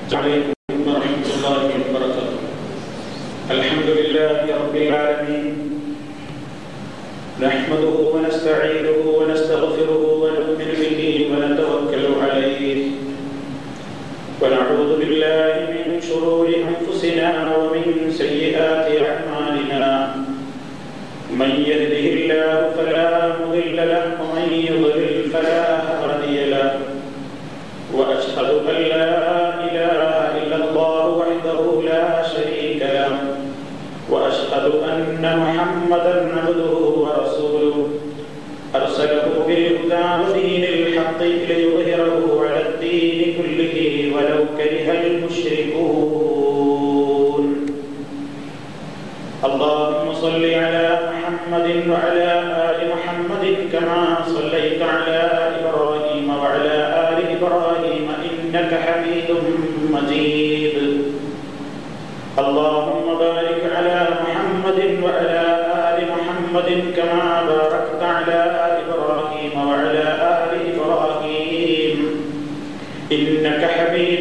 عليكم ورحمة الله وبركاته الحمد لله رب العالمين نحمده ونستعينه ونستغفره ونؤمن به ونتوكل عليه ونعوذ بالله من شرور أنفسنا ومن سيئات أعمالنا من يهده الله فلا مضل له ومن يضلل فلا هادي له واشهد ان لا اله الا الله وحده لا شريك له واشهد ان محمدا عبده ورسوله ارسله بالهدى ودين الحق ليظهره على الدين كله ولو كره المشركون اللهم صل على محمد وعلى ال محمد كما صليت على ابراهيم وعلى ال ابراهيم انك حميد مجيد اللهم بارك على محمد وعلى ال محمد كما باركت على ابراهيم وعلى ال ابراهيم انك حميد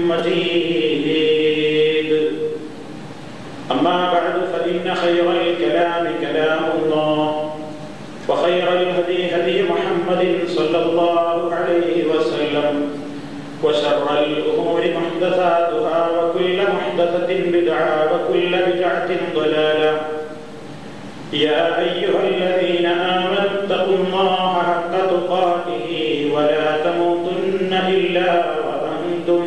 مجيد أما بعد فإن خير الكلام كلام الله وخير الهدي هدي محمد صلى الله عليه وسلم وشر الأمور محدثاتها وكل محدثة بدعة وكل بدعة ضلالة يا أيها الذين آمنوا اتقوا الله حق تقاته ولا تموتن إلا وأنتم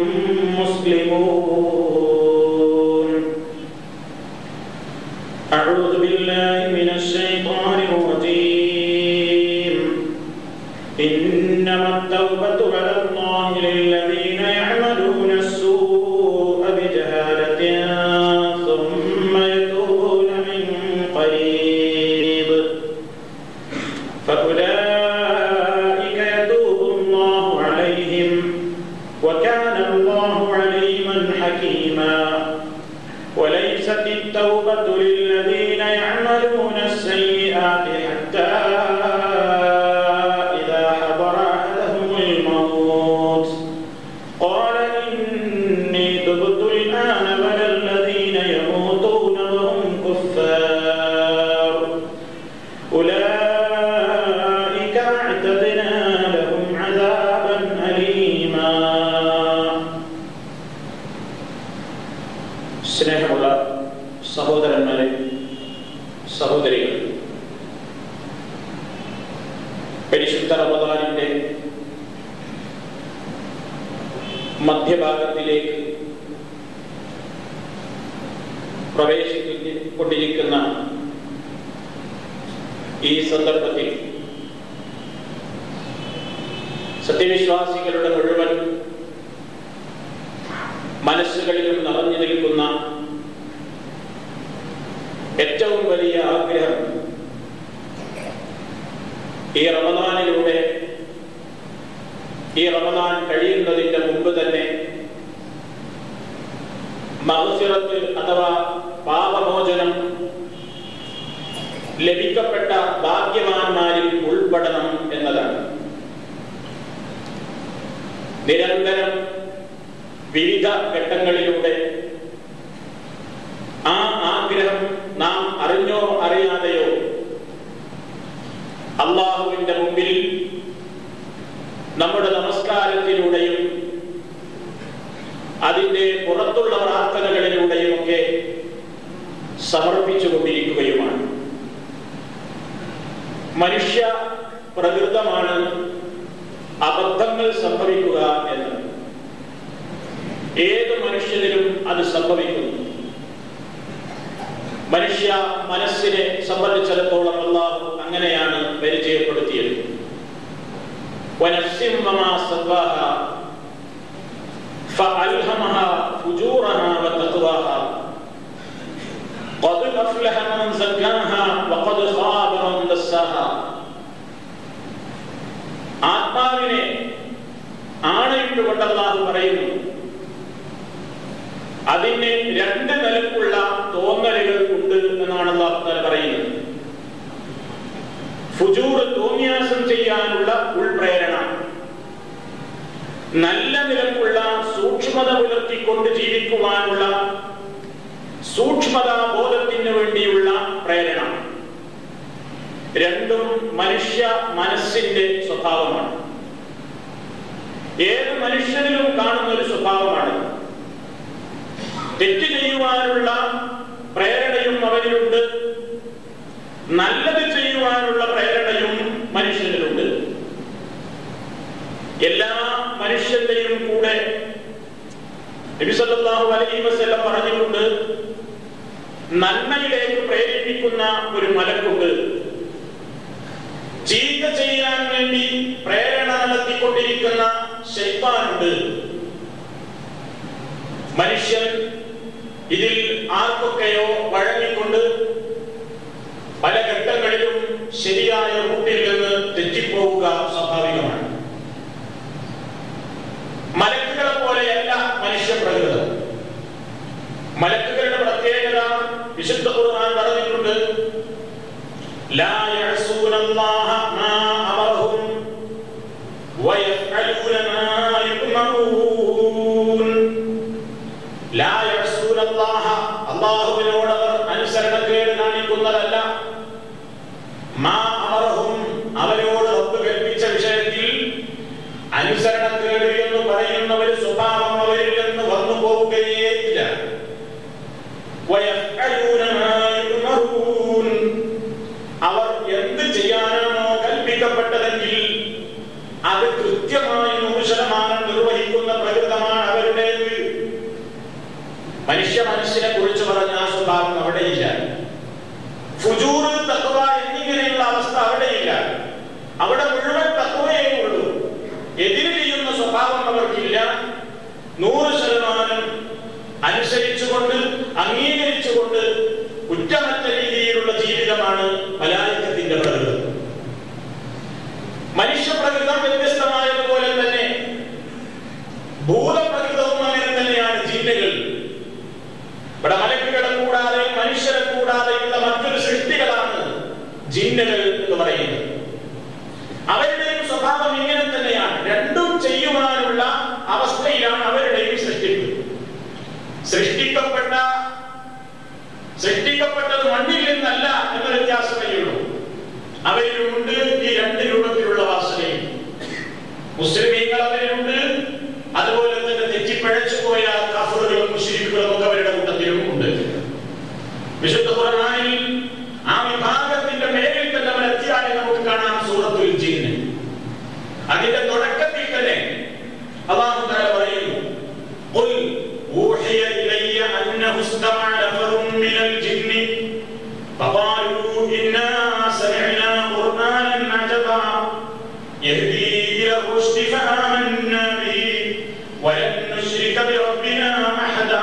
مسلمون أعوذ بالله من الشيطان الرجيم إنما التوبة على الله للذين يعملون السوء بجهالة ثم يتوبون من قريب فأولئك يتوب الله عليهم وكان الله عليما حكيما وليست التوبة للذين يعملون السيئات حتى إذا حضر أحدهم الموت قال إني تبت الآن ولا الذين يموتون وهم كفار أولئك أعتدنا لهم عذابا أليما സ്നേഹമുള്ള സഹോദരന്മാരെ സഹോദരികൾ പരിശുദ്ധ റമദാനിന്റെ മധ്യഭാഗത്തിലേക്ക് പ്രവേശിക്കൊണ്ടിരിക്കുന്ന ഈ സന്ദർഭത്തിൽ സത്യവിശ്വാസികളുടെ മുഴുവൻ മനസ്സുകളിലും നിറഞ്ഞു നിൽക്കുന്ന ഏറ്റവും വലിയ ആഗ്രഹം ഈ റമദാനിലൂടെ ഈ റമദാൻ കഴിയുന്നതിന്റെ മുമ്പ് തന്നെ മഹസിറത്ത് അഥവാ പാപമോചനം ലഭിക്കപ്പെട്ട ഭാഗ്യവാന്മാരിൽ ഉൾപ്പെടണം എന്നതാണ് നിരന്തരം വിവിധ ഘട്ടങ്ങളിലൂടെ ആ ആഗ്രഹം നാം അറിഞ്ഞോ അറിയാതെയോ അള്ളാഹുവിന്റെ മുമ്പിൽ നമ്മുടെ നമസ്കാരത്തിലൂടെയും അതിന്റെ പുറത്തുള്ള പ്രാർത്ഥനകളിലൂടെയും ഒക്കെ സമർപ്പിച്ചുകൊണ്ടിരിക്കുകയുമാണ് മനുഷ്യ പ്രകൃതമാണ് അബദ്ധങ്ങൾ സംഭവിക്കുക എന്നത് ഏത് മനുഷ്യനിലും അത് സംഭവിക്കുന്നു മനുഷ്യ മനസ്സിനെ സംബന്ധിച്ചിടത്തോളം അള്ളാഹു അങ്ങനെയാണ് പരിചയപ്പെടുത്തിയത് ونفس وما سواها فألهمها فجورها وتقواها قد أفلح من زكاها وقد خاب من دساها ആത്മാവിനെ ആണയിട്ടുകൊണ്ട് അള്ളാഹു പറയുന്നു അതിന് രണ്ട് നിലക്കുള്ള തോന്നലുകൾ ഉണ്ട് എന്നാണ് അള്ളാഹു താല പറയുന്നത് ഫുജൂർ തോന്നിയാസം ചെയ്യാനുള്ള ഉൾപ്രേരണ നല്ല നിലക്കുള്ള സൂക്ഷ്മ സൂക്ഷ്മത പുലർത്തിക്കൊണ്ട് ജീവിക്കുവാനുള്ള സൂക്ഷ്മതാ ബോധത്തിന് വേണ്ടിയുള്ള പ്രേരണ രണ്ടും മനുഷ്യ മനസ്സിന്റെ സ്വഭാവമാണ് ഏത് മനുഷ്യനിലും കാണുന്ന ഒരു സ്വഭാവമാണ് തെറ്റ് ചെയ്യുവാനുള്ള പ്രേരണയും അവനിലുണ്ട് നല്ലത് ചെയ്യുവാനുള്ള പ്രേരണയും മനുഷ്യനിലുണ്ട് എല്ലാ മനുഷ്യന്റെയും കൂടെ നബി സല്ലല്ലാഹു അലൈഹി വസല്ലം പറഞ്ഞിട്ടുണ്ട് നന്മയിലേക്ക് പ്രേരിപ്പിക്കുന്ന ഒരു മലക്കുണ്ട് ചീത്ത ചെയ്യാൻ വേണ്ടി പ്രേരണ നടത്തിക്കൊണ്ടിരിക്കുന്ന ശൈത്താനുണ്ട് മനുഷ്യൻ ഇതിൽ ആർക്കൊക്കെയോ വഴങ്ങിക്കൊണ്ട് പല ഘട്ടങ്ങളിലും ശരിയായ റൂട്ടിൽ നിന്ന് തെറ്റിപ്പോവുക സ്വാഭാവികമാണ് മലക്കുകളെ പോലെയല്ല മനുഷ്യ പ്രകൃതം മലക്കുകളുടെ പ്രത്യേകത വിശുദ്ധ ഖുർആൻ പറഞ്ഞിട്ടുണ്ട് لا يعصون الله ما أمرهم ويفعلون ما يؤمرون لا يعصون الله അള്ളാഹുവിനോട് അവർ അനുസരണക്കേട് കാണിക്കുന്നതല്ല മാ അമറഹും അവരോട് റബ്ബ് കൽപ്പിച്ച വിഷയത്തിൽ അനുസരണക്കേട് എന്ന് പറയുന്ന ഒരു സ്വഭാവം അവരിൽ നിന്ന് വന്നു പോവുകയേ ഇല്ല വയഫ്അലൂന മാ യുമറൂൻ അവർ എന്ത് ചെയ്യാനാണോ കൽപ്പിക്കപ്പെട്ടതെങ്കിൽ അത് കൃത്യമായി നൂറ് ശതമാനം നിർവഹിക്കുന്ന പ്രകൃതമാണ് അവരുടേത് മനുഷ്യ മനസ്സിനെ കുറിച്ച് പറഞ്ഞ ആ സ്വഭാവം അവിടെയില്ല ഫുജൂർ തത്വ എന്നിങ്ങനെയുള്ള അവസ്ഥ അവിടെയില്ല അവിടെ മുഴുവൻ തത്വയേ ഉള്ളൂ എതിര് ചെയ്യുന്ന സ്വഭാവം അവർക്കില്ല നൂറ് ശതമാനം അനുസരിച്ചുകൊണ്ട് അംഗീകരിച്ചുകൊണ്ട് കുറ്റമറ്റ രീതിയിലുള്ള ജീവിതമാണ് മലാലിക്കത്തിന്റെ പ്രകൃതം മനുഷ്യ പ്രകൃതം വ്യത്യസ്തമായതുപോലെ തന്നെ ഭൂതപ്രകൃതവും അങ്ങനെ തന്നെയാണ് ജിന്നുകൾ ഇവിടെ മലക്കുകളെ കൂടാതെ മനുഷ്യരെ കൂടാതെയുള്ള മറ്റൊരു സൃഷ്ടികളാണ് ജിന്നുകൾ എന്ന് പറയുന്നത് അവരുടെയും സ്വഭാവം ഇങ്ങനെ തന്നെയാണ് രണ്ടും ചെയ്യുവാനുള്ള അവസ്ഥയിലാണ് അവരുടെയും സൃഷ്ടിപ്പ് സൃഷ്ടിക്കപ്പെട്ട സൃഷ്ടിക്കപ്പെട്ടത് മണ്ണിൽ നിന്നല്ല എന്ന വ്യത്യാസമേ ഉള്ളൂ അവരിലുമുണ്ട് ഈ രണ്ട് രൂപത്തിലുള്ള വാസനയും മുസ്ലിമീങ്ങൾ അവരിലുണ്ട് അതുപോലെ തന്നെ തെറ്റിപ്പഴച്ചു പോയ കഫറുകളും മുസ്ലിമുകളും ഒക്കെ അവരുടെ കൂട്ടത്തിലും ഉണ്ട് വിശുദ്ധ ഖുർആനിൽ ആ വിഭാഗത്തിന്റെ മേലിൽ തന്നെ അവർ എത്തിയായി നമുക്ക് കാണാം സൂറത്തുൽ ജിന്ന് അതിന്റെ തുടക്കത്തിൽ തന്നെ അള്ളാഹു തആല പറയുന്നു ഖുൽ ഊഹിയ ഇലയ്യ അന്നഹു ഇസ്തമഅ നഫറും മിനൽ ജിന്നി فقالوا إنا سمعنا قرآنا عجبا يهدي إلى الرشد فآمنا به ولن نشرك بربنا أحدا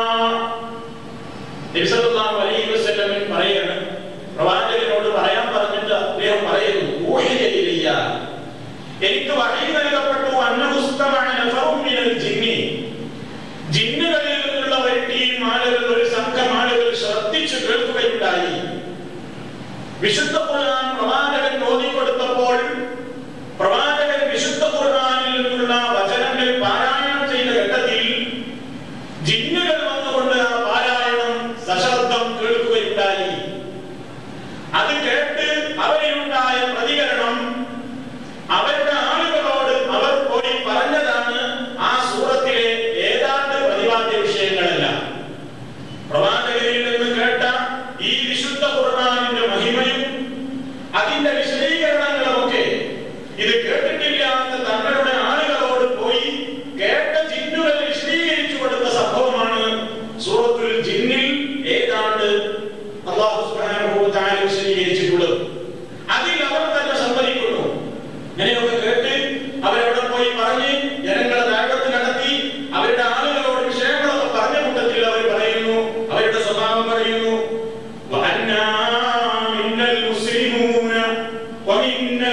നബി സല്ലല്ലാഹു അലൈഹി വസല്ലം പറയാണ് പ്രവാചകനോട് പറയാൻ പറഞ്ഞിട്ട് അദ്ദേഹം പറയുന്നു ഊഹിയ ഇലയ്യ എനിക്ക് വഹി നൽകപ്പെട്ടു അന്നഹുസ്തമഅ നഫറും മിനൽ ജിന്നി ജിന്നുകളിൽ നിന്നുള്ള ഒരു ടീം ആളുകൾ ഒരു സംഘം ആളുകൾ ശ്രദ്ധിച്ചു കേൾക്കുകയുണ്ടായി വിശുദ്ധ ഖുർആൻ പ്രവാചകൻ ഓതിക്കൊടുത്തപ്പോൾ പ്രവാചകൻ വിശുദ്ധ ഖുർആനിൽ നിന്നുള്ള വചനങ്ങൾ പാരായണം ചെയ്ത ഘട്ടത്തിൽ ജിന്നുകൾ വന്നുകൊണ്ട് ആ പാരായണം സശബ്ദം കേൾക്കുകയുണ്ടായി അത് കേട്ട് അവരിലുണ്ടായ പ്രതികരണം അവരുടെ ആളുകളോട് അവർ പോയി പറഞ്ഞതാണ് ആ സൂറത്തിലെ ഏതാണ്ട് പ്രതിപാദ്യ വിഷയങ്ങളെല്ലാം പ്രവാചകരിൽ നിന്ന് കേട്ട ഈ വിശുദ്ധ ഖുർആനിന്റെ മഹിമയും അതിന്റെ വിശദീകരണങ്ങളുമൊക്കെ ഇത് കേട്ടിട്ടില്ലാത്ത തങ്ങളുടെ ആളുകളോട് പോയി കേട്ട ജിന്നുകൾ വിശദീകരിച്ചു കൊടുത്ത സംഭവമാണ് സൂറത്തുൽ ജിന്നിൽ ഏതാണ്ട് അള്ളാഹു സുബ്ഹാനഹു വ തആല വിശദീകരിച്ചിട്ടുള്ളത് അതിൽ അവർ തന്നെ സമ്മതിക്കുന്നു ഇങ്ങനെയൊക്കെ കേട്ട് അവരവിടെ പോയി പറഞ്ഞ് ജനങ്ങളെ ദാവത്ത് നടത്തി അവരുടെ ആളുകളോട് വിഷയങ്ങളൊക്കെ പറഞ്ഞ കൂട്ടത്തിൽ അവർ പറയുന്നു അവരുടെ സ്വഭാവം പറയുന്നു وأنا منا المسلمون ومنا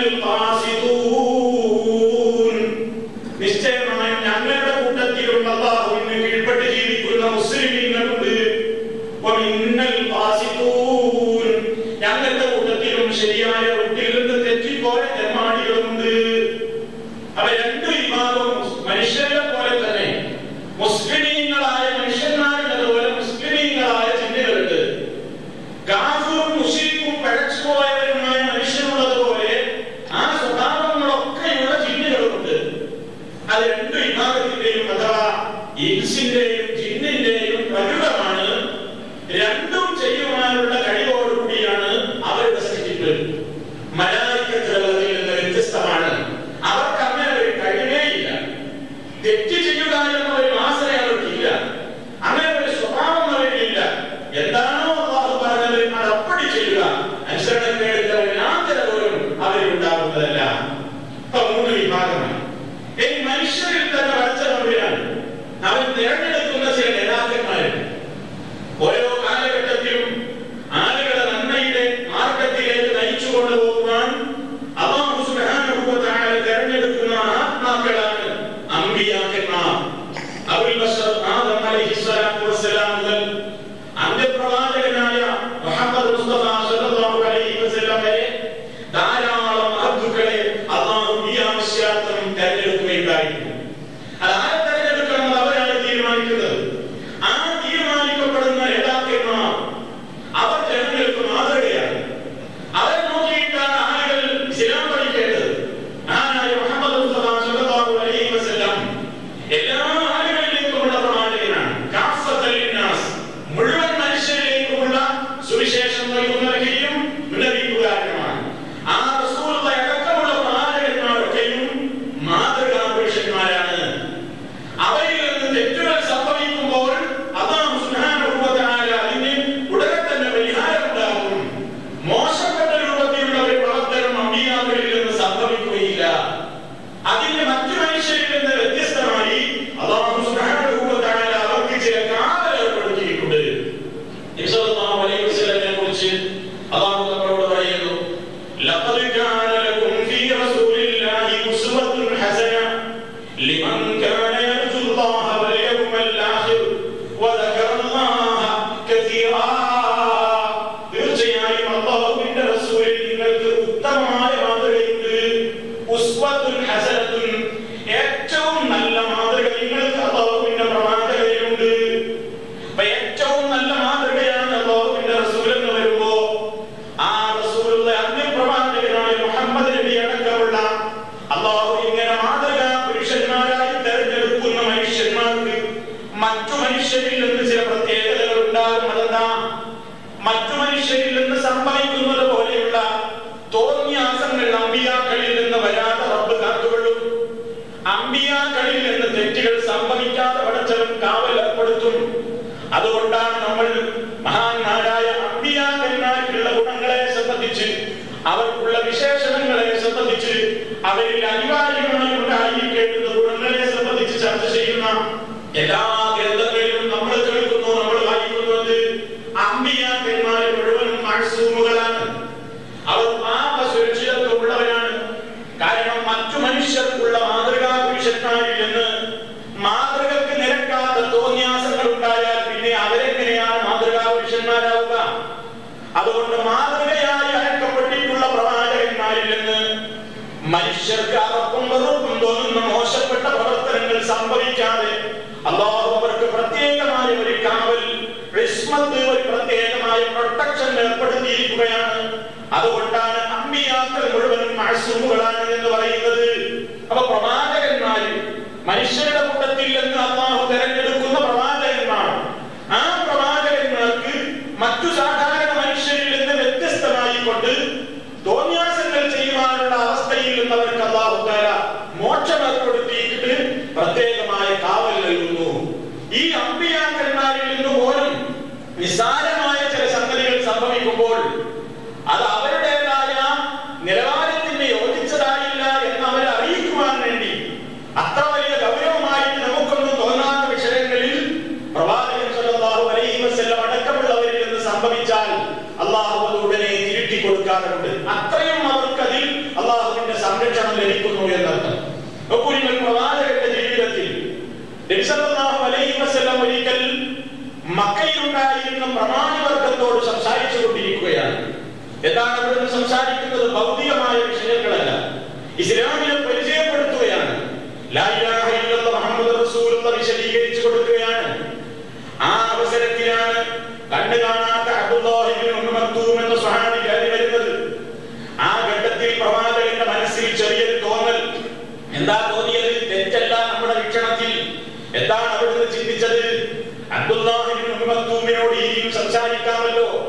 القاسطون നിശ്ചയമായും ഞങ്ങളുടെ കൂട്ടത്തിലും അള്ളാഹുവിന് കീഴ്പ്പെട്ട് ജീവിക്കുന്ന മുസ്ലിമീങ്ങളുണ്ട് വമിന്നൽ ഖാസിത്തൂൻ. ഞങ്ങളുടെ കൂട്ടത്തിലും ശരിയായ റൂട്ടിൽ നിന്ന് തെറ്റിപ്പോയ ജന്മാടികളുമുണ്ട് അവ രണ്ട് വിഭാഗവും മനുഷ്യരെ പോലെ തന്നെ ചെയ്യുവാനുള്ള കഴിവോടുകൂടിയാണ് അവരുടെ സൃഷ്ടിപ്പ് മലായിക്കത്തുകളിൽ നിന്ന് വ്യത്യസ്തമാണ് അവർക്ക് അങ്ങനെ ഒരു കഴിവേ ഇല്ല തെറ്റ് ചെയ്യുക എന്ന ഒരു മാസന അവർക്കില്ല അങ്ങനെ ഒരു സ്വഭാവം അവരിലില്ല എന്താണോ അള്ളാഹു പറഞ്ഞത് അത് അപ്പടി ചെയ്യുക അനുസരണക്കേടുള്ള ഒരു യാതൊരു പോലും അവരിലുണ്ടാകുന്നതല്ല ഇപ്പൊ മൂന്ന് വിഭാഗമാണ് ഈ മനുഷ്യരിൽ തന്നെ വരച്ച നമ്പരാണ് അവൻ തിരഞ്ഞെടുക്കുന്ന ചില നേതാക്കന്മാരുണ്ട് ഓരോ കാലഘട്ടത്തിലും ആളുകളെ നന്മയുടെ മാർഗത്തിലേക്ക് നയിച്ചു കൊണ്ടുപോകുവാൻ അള്ളാഹു സുബ്ഹാനഹു വ തആല തിരഞ്ഞെടുക്കുന്ന ആത്മാക്കളാണ് അമ്പിയാക്കന്മാർ അബുൽ ബശർ ആദം അലൈഹിസ്സലാത്തു വസ്സലാം മുതൽ അന്ത്യപ്രവാചകനായ മുഹമ്മദ് മുസ്തഫ സല്ലല്ലാഹു അലൈഹി വസല്ലം വരെ ധാരാളം മഹത്തുക്കളെ അള്ളാഹു ഈ ആവശ്യാർത്ഥം തെരഞ്ഞെടുക്കുകയുണ്ടായിരുന്നു അത് ആരെ തെരഞ്ഞെടുക്കണം അവരാണ് തീരുമാനിക്കുന്നത് ആ തീരുമാനിക്കപ്പെടുന്ന നേതാക്കന്മാർ അവർ ജനങ്ങൾക്ക് മാതൃകയാണ് അവരെ നോക്കിയിട്ടാണ് ആളുകൾ ഇസ്ലാം പഠിക്കേണ്ടത് ആനായ മുഹമ്മദ് മുസ്തഫ സല്ലല്ലാഹു അലൈഹി വസല്ലം എല്ലാ ആളുകളിലേക്കുമുള്ള പ്രവാചകനാണ് കാഫത്തൽ ലിന്നാസ് മുഴുവൻ മനുഷ്യരിലേക്കുമുള്ള സുവിശേഷം നൽകുന്നവരെയും മുന്നറിയിപ്പുകാരനുമാണ് ആ റസൂലുള്ളാഹി അടക്കമുള്ള പ്രവാചകന്മാരൊക്കെയും മാതൃകാ പുരുഷന്മാരാണ് അവരിൽ നിന്ന് തെറ്റുകൾ സംഭവിക്കുമ്പോൾ അള്ളാഹു സുബ്ഹാനഹു വ തആല അതിന് ഉടനെ തന്നെ പരിഹാരം ഉണ്ടാകും മോശപ്പെട്ട രൂപത്തിലുള്ള ഒരു പ്രവർത്തനം അമ്പിയാക്കളിൽ നിന്ന് സംഭവിക്കുകയില്ല അതിന് മറ്റു മനുഷ്യരിൽ നിന്ന് വ്യത്യസ്തമായി അള്ളാഹു സുബ്ഹാനഹു വ തആല അവർക്ക് ചില കാവൽ ഏർപ്പെടുത്തിയിട്ടുണ്ട് നബി സല്ലല്ലാഹു അലൈഹി വസല്ലമയെ കുറിച്ച് അള്ളാഹു നമ്മളോട് പറയുന്നു ലഖദ് കാന ലക്കും ഫീ റസൂലില്ലാഹി ഉസ്വത്തുൻ ഹസന لمن كان يرجو الله واليوم الآخر وذكر الله كثيرا തീർച്ചയായും അള്ളാഹുവിന്റെ റസൂലിൽ നിങ്ങൾക്ക് ഉത്തമമായ മാതൃകയുണ്ട് ഉസ്വത്തുൻ ഹസനത്തുൻ ഏറ്റവും നല്ല മാതൃക നിങ്ങൾക്ക് അള്ളാഹുവിന്റെ പ്രവാചകയിലുണ്ട് അപ്പൊ ഏറ്റവും നല്ല മാതൃകയാണ് അള്ളാഹുവിന്റെ റസൂൽ എന്ന് വരുമ്പോ ആ റസൂലുള്ള അന്യപ്രവാചകനായ മുഹമ്മദ് നബി അടക്കമുള്ള അള്ളാഹു ഇങ്ങനെ മാതൃകാ പുരുഷന്മാരായി തെരഞ്ഞെടുക്കുന്ന മനുഷ്യന്മാർക്ക് മറ്റു മനുഷ്യരിൽ നിന്ന് ചില പ്രത്യേകതകൾ ഉണ്ടാകും അതെന്താ മറ്റു മനുഷ്യരിൽ നിന്ന് സംഭവിക്കുന്നത് പോലെയുള്ള തോന്നിയാസങ്ങൾ അമ്പിയാക്കളിൽ നിന്ന് വരാതെ റബ്ബ് കാത്തുകൊള്ളും അമ്പിയാക്കളിൽ നിന്ന് തെറ്റുകൾ സംഭവിക്കാതെ പടച്ചവൻ കാവൽ ഏർപ്പെടുത്തും അതുകൊണ്ടാണ് നമ്മൾ മഹാന്മാരായ അമ്പിയാക്കന്മാർക്കുള്ള ഗുണങ്ങളെ സംബന്ധിച്ച് അവർക്കുള്ള വിശേഷണങ്ങളെ സംബന്ധിച്ച് അവരിൽ അനിവാര്യമായി ഉണ്ടായിരിക്കേണ്ടുന്ന ഗുണങ്ങളെ സംബന്ധിച്ച് ചർച്ച ചെയ്യുന്ന എല്ലാ ഗ്രന്ഥങ്ങളിലും നമ്മൾ കേൾക്കുന്നു നമ്മൾ വായിക്കുന്നത് അമ്പിയാക്കന്മാർ മുഴുവനും മഴസൂമുകളാണ് അവർ പാപ സുരക്ഷിതത്വമുള്ളവരാണ് കാരണം മറ്റു മനുഷ്യർക്കുള്ള മാതൃകാ പുരുഷന്മാരിൽ നിന്ന് മാതൃകക്ക് നിരക്കാത്ത തോന്നിയാസങ്ങൾ ഉണ്ടായാൽ പിന്നെ അവരെങ്ങനെയാണ് മാതൃകാ പുരുഷന്മാരാവുക അതുകൊണ്ട് മാതൃകയായി അയക്കപ്പെട്ടിട്ടുള്ള പ്രവാചകന്മാരിൽ നിന്ന് മനുഷ്യർക്ക് അറപ്പും വെറുപ്പും തോന്നുന്ന മോശപ്പെട്ട പ്രവർത്തനങ്ങൾ സംഭവിക്കാതെ അള്ളാഹു അവർക്ക് പ്രത്യേകമായ ഒരു കാവൽ ഇസ്മത്ത് ഒരു പ്രത്യേകമായ പ്രൊട്ടക്ഷൻ ഏർപ്പെടുത്തിയിരിക്കുകയാണ് അതുകൊണ്ടാണ് അമ്മിയാക്കൾ മുഴുവനും മഴസൂമുകളാണ് എന്ന് പറയുന്നത് അപ്പൊ പ്രവാചകന്മാര് മനുഷ്യരുടെ കൂട്ടത്തിൽ നിന്ന് അള്ളാഹു തെരഞ്ഞെടുക്കുന്ന പ്രവാചകന്മാർ ആ പ്രവാചകന്മാർക്ക് മറ്റു സാധാരണ മനുഷ്യരിൽ നിന്ന് വ്യത്യസ്തമായി കൊണ്ട് തോന്യാസങ്ങൾ ചെയ്യുവാനുള്ള അവസ്ഥയിൽ നിന്നവർക്ക് അള്ളാഹു താല മോക്ഷം ഏർപ്പെടുത്തിയിട്ട് പ്രത്യേകമായ കാവൽ നൽകുന്നു ഈ അമ്പിയാക്കന്മാരിൽ നിന്ന് പോലും നിസ്സാരമായ ചില സംഗതികൾ സംഭവിക്കുമ്പോൾ അത് അവരുടേതായ നിലവാരത്തിന് യോജിച്ചതായില്ല എന്ന് അവരെ അറിയിക്കുവാൻ വേണ്ടി അത്ര വലിയ ഗൗരവമായിട്ട് നമുക്കൊന്നും തോന്നാത്ത വിഷയങ്ങളിൽ പ്രവാചകൻ സല്ലല്ലാഹു അലൈഹി വസല്ലം അടക്കമുള്ളവരിൽ നിന്ന് സംഭവിച്ചാൽ അള്ളാഹു അത് ഉടനെ തിരുത്തി കൊടുക്കാറുണ്ട് അത്രയും അവർക്കതിൽ അള്ളാഹുവിന്റെ സംരക്ഷണം ലഭിക്കുന്നു എന്നർത്ഥം നോക്കൂ നിങ്ങൾ പ്രവാചകന്റെ ജീവിതത്തിൽ നബി സല്ലല്ലാഹു അലൈഹി വസല്ലം ഒരിക്കൽ മക്കയിലുണ്ടായിരുന്ന പ്രമാണിവർഗത്തോട് സംസാരിച്ചു കൊണ്ടിരിക്കുകയാണ് എന്താണ് അവിടുന്ന് സംസാരിക്കുന്നത് ഭൗതികമായ വിഷയങ്ങളല്ല ഇസ്ലാമിനെ പരിചയപ്പെടുത്തുകയാണ് ലാ ഇലാഹ ഇല്ലല്ലാഹ് മുഹമ്മദ് റസൂലുള്ള വിശദീകരിച്ചു കൊടുക്കുകയാണ് ആ അവസരത്തിലാണ് കണ്ണു കാണാത്ത അബ്ദുല്ലാഹി ഇബ്നു ഉമ്മ മക്തൂം എന്ന സ്വഹാബി കയറി വരുന്നത് ആ ഘട്ടത്തിൽ പ്രവാചകന്റെ മനസ്സിൽ ചെറിയൊരു തോന്നൽ എന്താ തോന്നിയത് തെറ്റല്ല നമ്മുടെ വീക്ഷണത്തിൽ എന്താണ് അവിടുന്ന് ചിന്തിച്ചത് അബ്ദുല്ലാഹി ഇബ്നു ഉമ്മ മക്തൂമിനോട് ഇനിയും സംസാരിക്കാമല്ലോ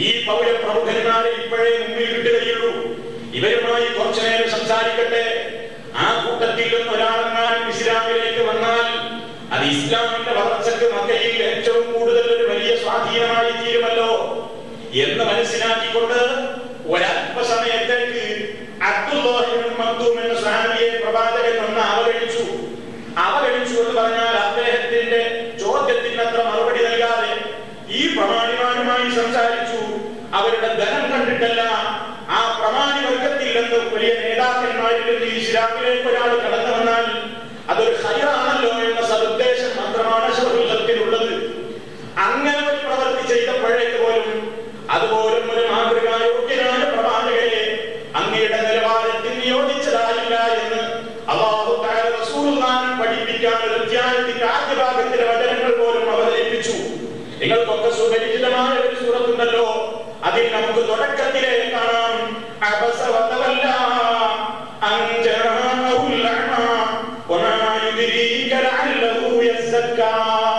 ഈ പൗരപ്രമുഖന്മാരെ ഇപ്പോഴേ മുമ്പിൽ കിട്ടുകയുള്ളൂ ഇവരുമായി കുറച്ചു നേരം സംസാരിക്കട്ടെ ആ കൂട്ടത്തിൽ നിന്ന് ഒരാളെങ്ങാനും ഇസ്ലാമിലേക്ക് വന്നാൽ അത് ഇസ്ലാമിന്റെ വളർച്ചയ്ക്ക് മക്കയിൽ ഏറ്റവും കൂടുതൽ ഒരു വലിയ സ്വാധീനമായി തീരുമല്ലോ എന്ന് മനസ്സിലാക്കിക്കൊണ്ട് ഒരല്പസമയത്തേക്ക് അബ്ദുല്ലാഹിബ്നു മക്തൂം എന്ന സ്വഹാബിയെ പ്രവാചകൻ ഒന്ന് അവഗണിച്ചു അവഗണിച്ചു എന്ന് പറഞ്ഞാൽ അദ്ദേഹത്തിന്റെ ചോദ്യത്തിന് അത്ര മറുപടി നൽകാതെ ഈ പ്രമാണിമാരുമായി സംസാരിച്ചു അവരുടെ ധനം കണ്ടിട്ടല്ല ആ പ്രമാണി വർഗത്തിൽ നിന്ന് വലിയ നേതാക്കന്മാരിൽ നിന്ന് ഇസ്ലാമിലേക്ക് ഒരാൾ കടന്നു വന്നാൽ അതൊരു ഹൈറാണല്ലോ എന്ന സതുദ്ദേശം മാത്രമാണ് അഷറഫുല്ലത്തിനുള്ളത് അങ്ങനെ ഒരു പ്രവൃത്തി ചെയ്തപ്പോഴേക്ക് പോലും അതുപോലും ഒരു മാതൃകായോഗ്യനായ പ്രവാചകരെ അങ്ങയുടെ നിലവാരത്തിൽ നിയോഗിച്ചതായില്ല എന്ന് അള്ളാഹു തആല റസൂലുള്ളാഹിനെ പഠിപ്പിക്കാൻ ഒരു അധ്യായത്തിന്റെ ആദ്യ ഭാഗത്തിലെ വചനങ്ങൾ പോലും അവതരിപ്പിച്ചു നിങ്ങൾക്കൊക്കെ സുപരിചിതമായ ഒരു സൂറത്തുണ്ടല്ലോ അതിൽ നമുക്ക് തുടക്കത്തിലേ കാണാം അബസ വതവല്ല അൻ ജാഅഹുൽ അഅമ വമാ യുദ്രീക ലഅല്ലഹു യസ്സക്കാ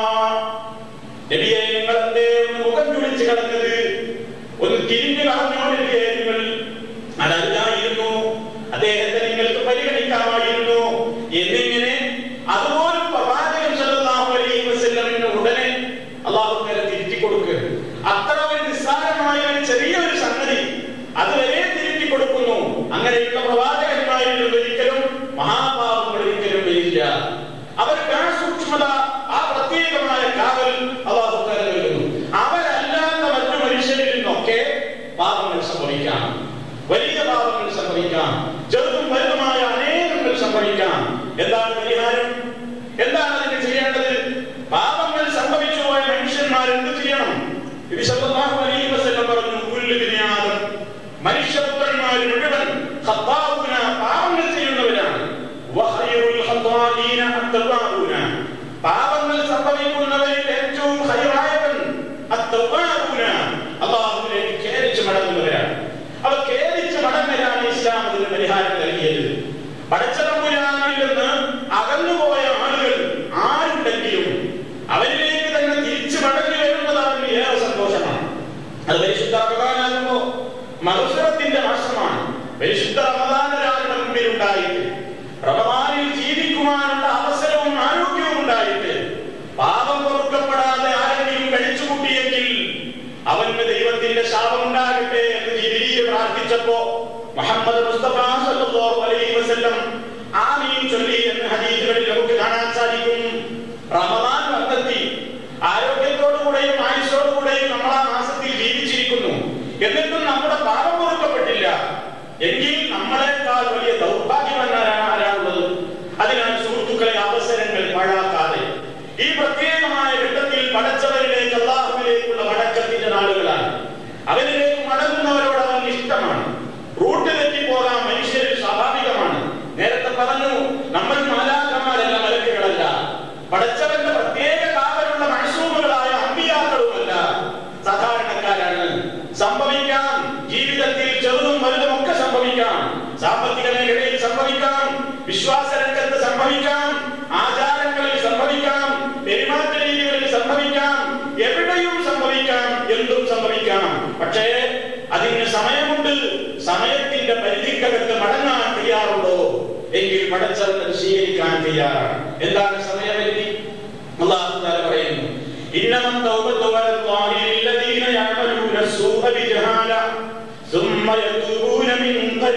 നബിയെ നിങ്ങൾ എന്തേ ഒന്ന് മുഖം ചുളിച്ച് കിടന്നത് ഒന്ന് തിരിഞ്ഞു കളഞ്ഞോടില്ലേ നിങ്ങൾ അതല്ലായിരുന്നു അദ്ദേഹത്തെ നിങ്ങൾക്ക് പരിഗണിക്കാമായിരുന്നു എന്നിങ്ങനെ അതുപോലും പ്രവാചകൻ സല്ലല്ലാഹു അലൈഹി വസല്ലമിന് ഉടനെ അള്ളാഹു നേരെ തിരുത്തി കൊടുക്കുക അത്ര ഒരു നിസ്സാരമായ ഒരു ചെറിയൊരു സംഗതി അതുവരെ തിരുത്തി കൊടുക്കുന്നു അങ്ങനെയുള്ള പ്രവാചകന്മാരിൽ നിന്ന് ഒരിക്കലും മഹാപാപങ്ങൾ ഒരിക്കലും വരില്ല അവർക്ക് ആ സൂക്ഷ്മത ആ പ്രത്യേകമായ കാവൽ അള്ളാഹു തആല നൽകുന്നു അവരല്ലാത്ത മറ്റു മനുഷ്യരിൽ നിന്നൊക്കെ പാപങ്ങൾ സംഭവിക്കാം വലിയ പാപങ്ങൾ സംഭവിക്കാം ചെറുതും വലുതുമായ അനേകങ്ങൾ സംഭവിക്കാം എന്താണ് പരിഹാരം എന്താണ് അതിന് ചെയ്യേണ്ടത് പാപങ്ങൾ സംഭവിച്ചു പോയ മനുഷ്യന്മാർ എന്ത് ചെയ്യണം നബി സല്ലല്ലാഹു അലൈഹി വസല്ലം പറഞ്ഞു കുല്ലു ബിനിയാദം മനുഷ്യപുത്രന്മാർ മുഴുവൻ ഖത്താഊന പാപങ്ങൾ ചെയ്യുന്നവരാണ് വഖൈറുൽ ഖത്താഈന അത്തവാഊന പാപങ്ങൾ സംഭവിക്കുന്നവരിൽ ഏറ്റവും ഖൈറായവൻ അത്തവാഊന അല്ലാഹുവിലേക്ക് ഖേദിച്ച് മടങ്ങുന്നവരാണ് അവർ ഖേദിച്ച് മടങ്ങലാണ് ഇസ്ലാം അതിന് പരിഹാരം നൽകിയത് പടച്ചതമ്പുരാനിൽ നിന്ന് അകന്നുപോയ ആളുകൾ ആരുണ്ടെങ്കിലും അവരിലേക്ക് തന്നെ തിരിച്ചു മടങ്ങി വരുന്നതാണ് ഏറെ സന്തോഷമാണ് അത് പരിശുദ്ധ റമദാനാകുമ്പോ മഹസുരത്തിന്റെ മാസമാണ് പരിശുദ്ധ റമദാൻ ഒരാളുടെ മുമ്പിൽ ഉണ്ടായിട്ട് റമദാനിൽ ജീവിക്കുവാനുള്ള അവസരവും ആരോഗ്യവും ഉണ്ടായിട്ട് പാപം പൊറുക്കപ്പെടാതെ ആരെങ്കിലും കഴിച്ചുകൂട്ടിയെങ്കിൽ അവന് ദൈവത്തിന്റെ ശാപം ഉണ്ടാകട്ടെ എന്ന് ജിബിരിയിൽ പ്രാർത്ഥിച്ചപ്പോ മുഹമ്മദ് മുസ്തഫ സല്ലല്ലാഹു അലൈഹി വസല്ലം ആമീൻ ചൊല്ലി എന്ന് ഹദീസുകളിൽ നമുക്ക് കാണാൻ സാധിക്കും റമദാൻ വന്നെത്തി ആരോഗ്യത്തോടുകൂടെയും ആയുഷോടുകൂടെയും നമ്മൾ ആ മാസത്തിൽ ജീവിച്ചിരിക്കുന്നു എന്നിട്ടും നമ്മുടെ പാപം പൊറുക്കപ്പെട്ടില്ല എങ്കിൽ നമ്മളെക്കാൾ വലിയ ദൗർഭാഗ്യവന്മാരാണ് ആരാളുള്ളത് അതിനാൽ സുഹൃത്തുക്കളെ അവസരങ്ങൾ പാഴാക്കാതെ ഈ പ്രത്യേകമായ ഘട്ടത്തിൽ പടച്ചവരിലേക്ക് അള്ളാഹുവിലേക്കുള്ള മടക്കത്തിന്റെ നാളുകളാണ് അവരിലേക്ക് മടങ്ങുന്നവരോട് അവൻ ഇഷ്ടമാണ് റൂട്ട് തെറ്റിപ്പോകാൻ മനുഷ്യരിൽ സ്വാഭാവികമാണ് നേരത്തെ പറഞ്ഞു നമ്മൾ മാലാഖമാരല്ല മലക്കുകളല്ല പടച്ചവന്റെ പ്രത്യേക കാവലുള്ള മഴസൂമുകളായ അമ്പിയാക്കളുമല്ല സാധാരണക്കാരാണ് സംഭവിക്കാം ജീവിതത്തിൽ ചെറുതും വലുതും ഒക്കെ സംഭവിക്കാം സാമ്പത്തിക മേഖലയിൽ സംഭവിക്കാം വിശ്വാസ രംഗത്ത് സംഭവിക്കാം ആചാരങ്ങളിൽ സംഭവിക്കാം പെരുമാറ്റ രീതികളിൽ സംഭവിക്കാം എവിടെയും സംഭവിക്കാം എന്തും സംഭവിക്കാം പക്ഷേ അതിന് സമയമുണ്ട് സമയത്തിന്റെ പരിധിക്കകത്ത് മടങ്ങാൻ തയ്യാറുണ്ടോ എങ്കിൽ പടച്ചവന് സ്വീകരിക്കാൻ തയ്യാറാണ് എന്താണ് സമയപരിധി അള്ളാഹു താല പറയുന്നു إنما التوبة على الله للذين يعملون السوء بجهالة ثم يتوبون من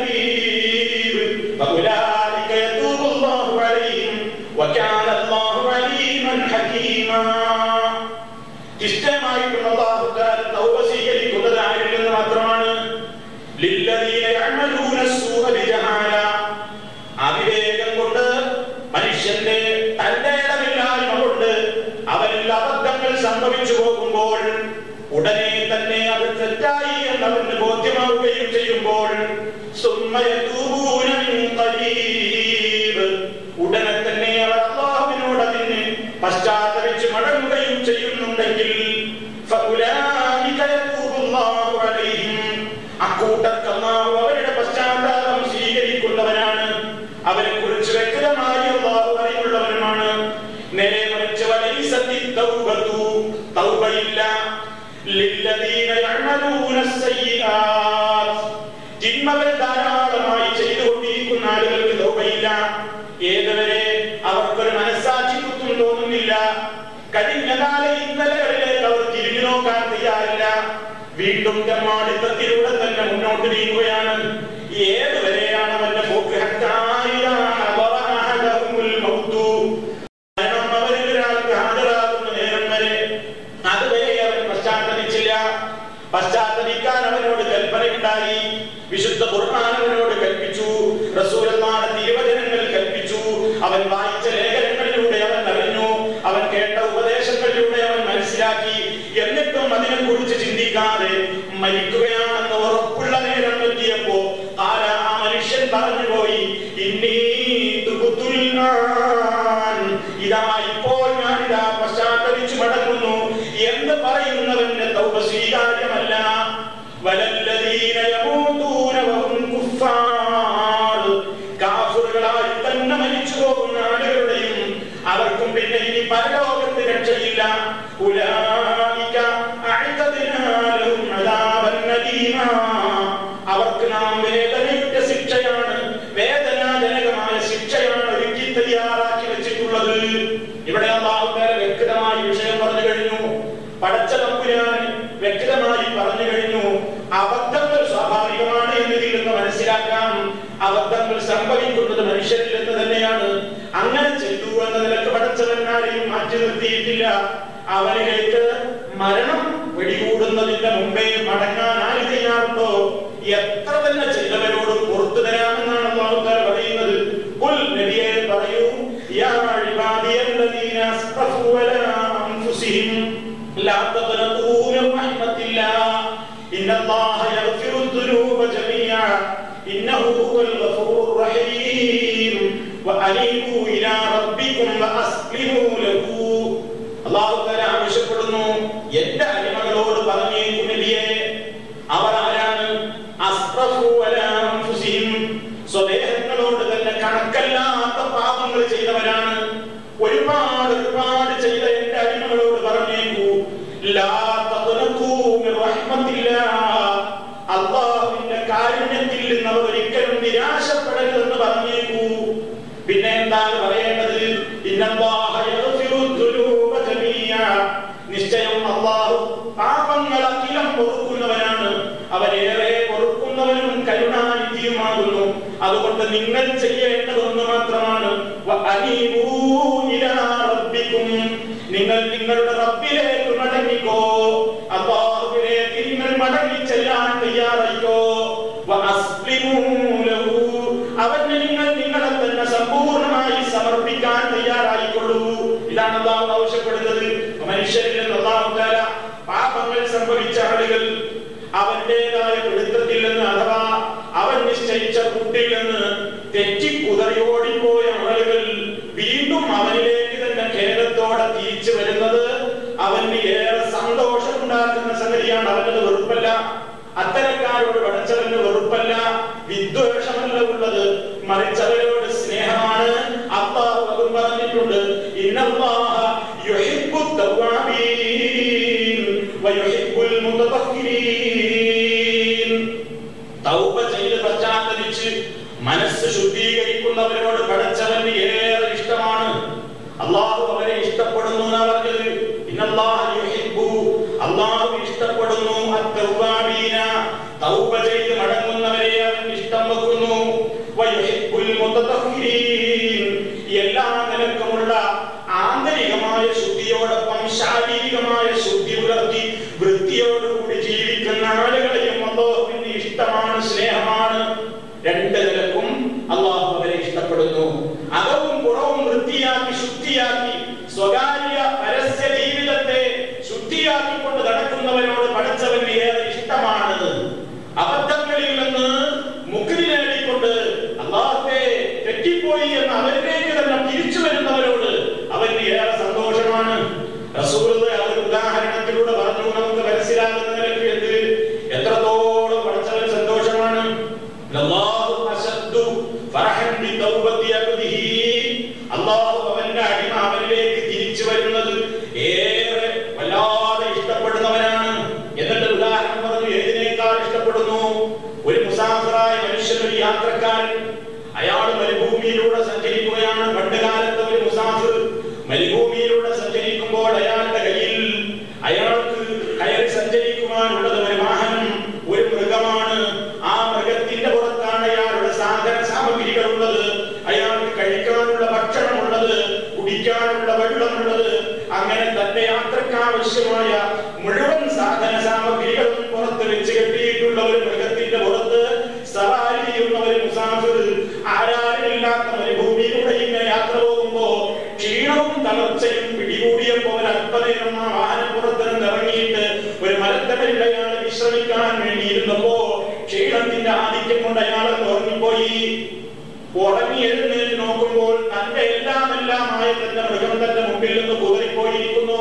قريب فأولئك يتوب الله عليهم وكان الله عليما حكيما ഇഷ്ടമായിട്ടുള്ള അല്ലാഹു തആല തൗബ സ്വീകരിക്കുന്നത് ആരിൽ നിന്ന് മാത്രമാണ് ലില്ലദീന യഅമലൂന السوء بجهالة അവിവേകം കൊണ്ട് മനുഷ്യന്റെ തന്റെ ഇടമില്ലായ്മ കൊണ്ട് അവനിൽ അബദ്ധങ്ങൾ സംഭവിച്ചു പോകുമ്പോൾ ഉടനെ തന്നെ അത് തെറ്റായി എന്നവന് ബോധ്യമാവുകയും ചെയ്യുമ്പോൾ സുമ്മ യതൂബൂന മിൻ ഖരീബ്. ഉടനെ തന്നെ അവർ അള്ളാഹുവിനോട് അതിന് പശ്ചാത്തപിച്ച് മടങ്ങുകയും ചെയ്യുന്നുണ്ടെങ്കിൽ ഫഉലായിക യതൂബുല്ലാഹു അലൈഹിം. അക്കൂട്ടർക്ക് അല്ലാഹു അവരുടെ പശ്ചാത്താപം സ്വീകരിക്കുന്നവനാണ് അവരെ കുറിച്ച് വ്യക്തമായി അള്ളാഹു അറിവുള്ളവനുമാണ് നേരെ മറിച്ച് വലൈസത്തി തൗബതു തൗബയില്ല للذين يعملون ويفعلون السيئات തിന്മകൾ ധാരാളമായി ചെയ്തുകൊണ്ടിരിക്കുന്ന ആളുകൾക്ക് തൗബയില്ല ഏതുവരെ അവർക്കൊരു മനസ്സാക്ഷി കുത്തും തോന്നുന്നില്ല കഴിഞ്ഞ കാല ഇന്നലകളിലേക്ക് അവർ തിരിഞ്ഞു നോക്കാൻ തയ്യാറില്ല വീണ്ടും തെമ്മാടിത്തത്തിലൂടെ തന്നെ മുന്നോട്ട് നീങ്ങുകയാണ് ഏതുവരെയാണ് അവന്റെ പോക്ക് ഹത്തായിരാ വറഅഹദഹുൽ മൗതു. മരണം അവരിൽ ഒരാൾക്ക് ഹാജരാകുന്ന നേരം വരെ അതുവരെ അവൻ പശ്ചാത്തലിച്ചില്ല പശ്ചാത്തലിക്കാൻ അവനോട് കൽപ്പനയുണ്ടായി വിശുദ്ധ ഖുർആൻ അവനോട് കൽപ്പിച്ചു റസൂലന്മാരുടെ തിരുവചനങ്ങൾ കൽപ്പിച്ചു അവൻ വായിച്ച ലേഖനങ്ങളിലൂടെ അവൻ അറിഞ്ഞു അവൻ കേട്ട ഉപദേശങ്ങളിലൂടെ അവൻ മനസ്സിലാക്കി എന്നിട്ടും അതിനെക്കുറിച്ച് ചിന്തിക്കാതെ മരിക്കുകയാണെന്ന് ഉറപ്പുള്ള നേരം എത്തിയപ്പോ ആരാ ആ മനുഷ്യൻ പറഞ്ഞുപോയി ഇന്നീ തുകുത്തുൽ ആൻ. ഇതാ ഇപ്പോൾ ഞാൻ ഇതാ പശ്ചാത്തലിച്ചു മടങ്ങുന്നു എന്ന് പറയുന്നവന്റെ തൗബ സ്വീകാര്യമല്ല വലല്ലദീന യമൂതൂന വഹും കുഫാർ കാഫിറുകളായി തന്നെ മരിച്ചു പോകുന്ന ആളുകളുടെയും അവർക്കും പിന്നെ ഇനി പരലോകത്ത് രക്ഷയില്ല ഉലായിക അഅ്തദ്നാ ലഹും അദാബൻ അലീമാ അവർക്ക് നാം വേദനയുടെ ശിക്ഷയാണ് വേദനാജനകമായ ശിക്ഷയാണ് ഒരുക്കി തയ്യാറാക്കി വെച്ചിട്ടുള്ളത് ഇവിടെ അള്ളാഹു തആല വ്യക്തമായി വിഷയം പറഞ്ഞു കഴിഞ്ഞു പടച്ച തമ്പുരാൻ വ്യക്തമായി പറഞ്ഞു കഴിഞ്ഞു അബദ്ധങ്ങൾ സ്വാഭാവികമാണ് എന്നതിൽ നിന്ന് മനസ്സിലാക്കാം അബദ്ധങ്ങൾ സംഭവിക്കുന്നത് മനുഷ്യരിൽ നിന്ന് തന്നെയാണ് അങ്ങനെ ചെയ്തു എന്ന നിലക്ക് പടച്ചവന്മാരെയും മാറ്റി നിർത്തിയിട്ടില്ല അവനിലേക്ക് മരണം വെടികൂടുന്നതിന്റെ മുമ്പേ മടങ്ങാൻ ആര് തയ്യാറുണ്ടോ എത്ര തന്നെ ചെയ്തവരോട് പുറത്തു തരാമെന്നാണ് അള്ളാഹു തആല പറയുന്നത് ഖുൽ നബിയെ പറയൂ യാ ഇബാദിയല്ലദീന അസ്റഫു അലാ അൻഫുസിഹിം ലാ തഖ്നതൂ മിൻ റഹ്മത്തില്ലാഹ് ഇന്നല്ലാഹ യഗ്ഫിറു الذുനൂബ ജമീഅ ഇന്നഹു ഹുവൽ ഗഫൂറുർ റഹീം വഅനീബൂ ഇലാ റബ്ബികും വഅസ്ലിമൂ ലഹു അല്ലാഹു തആല ആവശ്യപ്പെടുന്നു എന്റെ അടിമകളോട് പറഞ്ഞേക്കു നബിയേ അവർ ആരാണ് അസ്റഫു അലാ അൻഫുസിഹിം സ്വദേഹങ്ങളോട് തന്നെ കണക്കല്ലാത്ത പാപങ്ങൾ ചെയ്തവരാണ് ഒരുപാട് ഒരുപാട് ചെയ്ത എന്റെ അടിമകളോട് പറഞ്ഞേക്കൂ ലാ തഖ്നതൂ മിൻ റഹ്മത്തില്ലാഹ് അള്ളാഹുവിന്റെ കാരുണ്യത്തിൽ നിന്ന് അവർ ഒരിക്കലും നിരാശപ്പെടരുതെന്ന് പറഞ്ഞേക്കൂ പിന്നെ എന്താണ് പറയേണ്ടത് ഇന്നല്ലാഹ യഗ്ഫിറു ദുനൂബ ജമീഅ നിശ്ചയം അള്ളാഹു പാപങ്ങൾ അഖിലം പൊറുക്കുന്നവനാണ് അവനേറെ പൊറുക്കുന്നവനും കരുണാനിധിയുമാകുന്നു അതുകൊണ്ട് നിങ്ങൾ ചെയ്യേണ്ടതൊന്ന് മാത്രമാണ് വഅനീബൂ ഇലാ റബ്ബിക്കും നിങ്ങൾ നിങ്ങളുടെ റബ്ബിലേക്ക് മടങ്ങിക്കോ അള്ളാഹുവിലേക്ക് നിങ്ങൾ മടങ്ങി ചെല്ലാൻ തയ്യാറായിക്കോ വഅസ്ലിമൂ ലഹു അവന് നിങ്ങൾ നിങ്ങളെ തന്നെ സമ്പൂർണ്ണമായി സമർപ്പിക്കാൻ തയ്യാറായിക്കൊള്ളൂ ഇതാണ് അള്ളാഹു ആവശ്യപ്പെടുന്നത് മനുഷ്യരിൽ നിന്ന് അള്ളാഹു തആല പാപങ്ങൾ സംഭവിച്ച ആളുകൾ അവന്റേതായ പിടുത്തത്തിൽ നിന്ന് അഥവാ അവൻ നിശ്ചയിച്ച കൂട്ടിൽ നിന്ന് തെറ്റി കുതറി ഓടിപ്പോയ ആളുകൾ വീണ്ടും അവനിലേക്ക് തന്നെ ഖേദത്തോടെ തിരിച്ചു വരുന്നത് അവന് ഏറെ സന്തോഷമുണ്ടാക്കുന്ന സംഗതിയാണ് അവനത് വെറുപ്പല്ല അത്തരക്കാരോട് പഠിച്ചവന് വെറുപ്പല്ല വിദ്വേഷമല്ല ഉള്ളത് മറിച്ച് അവരോട് സ്നേഹമാണ് അള്ളാഹു അതും പറഞ്ഞിട്ടുണ്ട് ഇന്നല്ലാഹ യുഹിബ്ബു തവ്വാബീൻ വയുഹിബ്ബുൽ മുതതഹിരീൻ തൗബ ചെയ്ത് പശ്ചാത്തലിച്ച് മനസ്സ് ശുദ്ധീകരിക്കുന്നവരോട് പഠിച്ചവന് ഏറെ ഇഷ്ടമാണ് അള്ളാഹു അവരെ ഇഷ്ടപ്പെടുന്നു എന്നാ പറഞ്ഞത് ഇന്നല്ലാഹ യുഹിബ്ബു അള്ളാഹു ഇഷ്ടപ്പെടുന്നു അത്തൗബാബീന തൗബ ചെയ്ത് മടങ്ങുന്നവരെ അവൻ ഇഷ്ടം വെക്കുന്നു വയുഹിബ്ബുൽ മുതതഹിരീൻ എല്ലാ നിലക്കുമുള്ള ആന്തരികമായ ശുദ്ധിയോടൊപ്പം ശാരീരികമായ ശുദ്ധി പുലർത്തി വൃത്തിയോടുകൂടി ജീവിക്കുന്ന ആളുകളെയും അള്ളാഹുവിന് ഇഷ്ടമാണ് സ്നേഹമാണ് രണ്ട് നിലക്കും അള്ളാഹു അവരെ ഇഷ്ടപ്പെടുന്നു അകവും പുറവും വൃത്തിയാക്കി ശുദ്ധിയാക്കി സ്വകാര്യ പരസ്യ ജീവിതത്തെ ശുദ്ധിയാക്കിക്കൊണ്ട് നടക്കുന്നവരോട് പഠിച്ചവന് ഏറെ ഇഷ്ടമാണ് അബദ്ധങ്ങളിൽ നിന്ന് മുക്തി നേടിക്കൊണ്ട് അള്ളാഹുവെ തെറ്റിപ്പോയി എന്ന് അവരിലേക്ക് തന്നെ തിരിച്ചു വരുന്നവരോട് അവന് ഏറെ സന്തോഷമാണ് റസൂലുള്ളാഹി ആ ഒരു ഉദാഹരണത്തിലൂടെ പറഞ്ഞു നമുക്ക് മനസ്സിലാകുന്ന നിലയ്ക്ക് എന്ത് എത്രത്തോളം പഠിച്ചവൻ സന്തോഷമാണ് അല്ലാഹു അശദ്ദു ഫറഹൻ ബിതൗബത്തി അബ്ദിഹി അല്ലാഹു അവന്റെ അടിമ അവനിലേക്ക് തിരിച്ചു വരുന്ന മരണപ്പെടുന്നു ഒരു മുസാഫിറായ മനുഷ്യൻ ഒരു യാത്രക്കാരൻ അയാൾ മരുഭൂമിയിലൂടെ സഞ്ചരിക്കുകയാണ് പണ്ട് കാലത്തെ ഒരു മുസാഫിർ മരുഭൂമിയിലൂടെ സഞ്ചരിക്കുമ്പോൾ അയാളുടെ കയ്യിൽ അയാൾക്ക് കയറി സഞ്ചരിക്കുവാനുള്ളത് ഒരു വാഹനം ഒരു മൃഗമാണ് ആ മൃഗത്തിന്റെ പുറത്താണ് അയാളുടെ സാധന സാമഗ്രികൾ ഉള്ളത് അയാൾക്ക് കഴിക്കാനുള്ള ഭക്ഷണമുള്ളത് കുടിക്കാനുള്ള വെള്ളമുള്ളത് അങ്ങനെ തന്റെ യാത്രക്ക് ആവശ്യമായ മുഴുവൻ സാധന സാമഗ്രികളും പുറത്ത് വെച്ച് കെട്ടിയിട്ടുള്ള ഒരു മൃഗത്തിന്റെ പുറത്ത് സവാരി ചെയ്യുന്ന ഒരു മുസാഫിർ ആരാരുമില്ലാത്ത മരുഭൂമിയിലൂടെ ഇങ്ങനെ യാത്ര പോകുമ്പോ ക്ഷീണവും തളർച്ചയും പിടികൂടിയപ്പോ ഒരു അല്പനേരം ആ വാഹനപ്പുറത്ത് നിന്ന് ഇറങ്ങിയിട്ട് ഒരു മരത്തടയിൽ അയാൾ വിശ്രമിക്കാൻ വേണ്ടിയിരുന്നപ്പോ ക്ഷീണത്തിന്റെ ആധിക്യം കൊണ്ട് അയാൾ ഉറങ്ങിപ്പോയി ഉറങ്ങി എഴുന്നേറ്റ് നോക്കുമ്പോൾ തന്റെ എല്ലാം എല്ലാമായ തന്റെ മൃഗം തന്റെ മുമ്പിൽ നിന്ന് കുതിരിപ്പോയിരിക്കുന്നു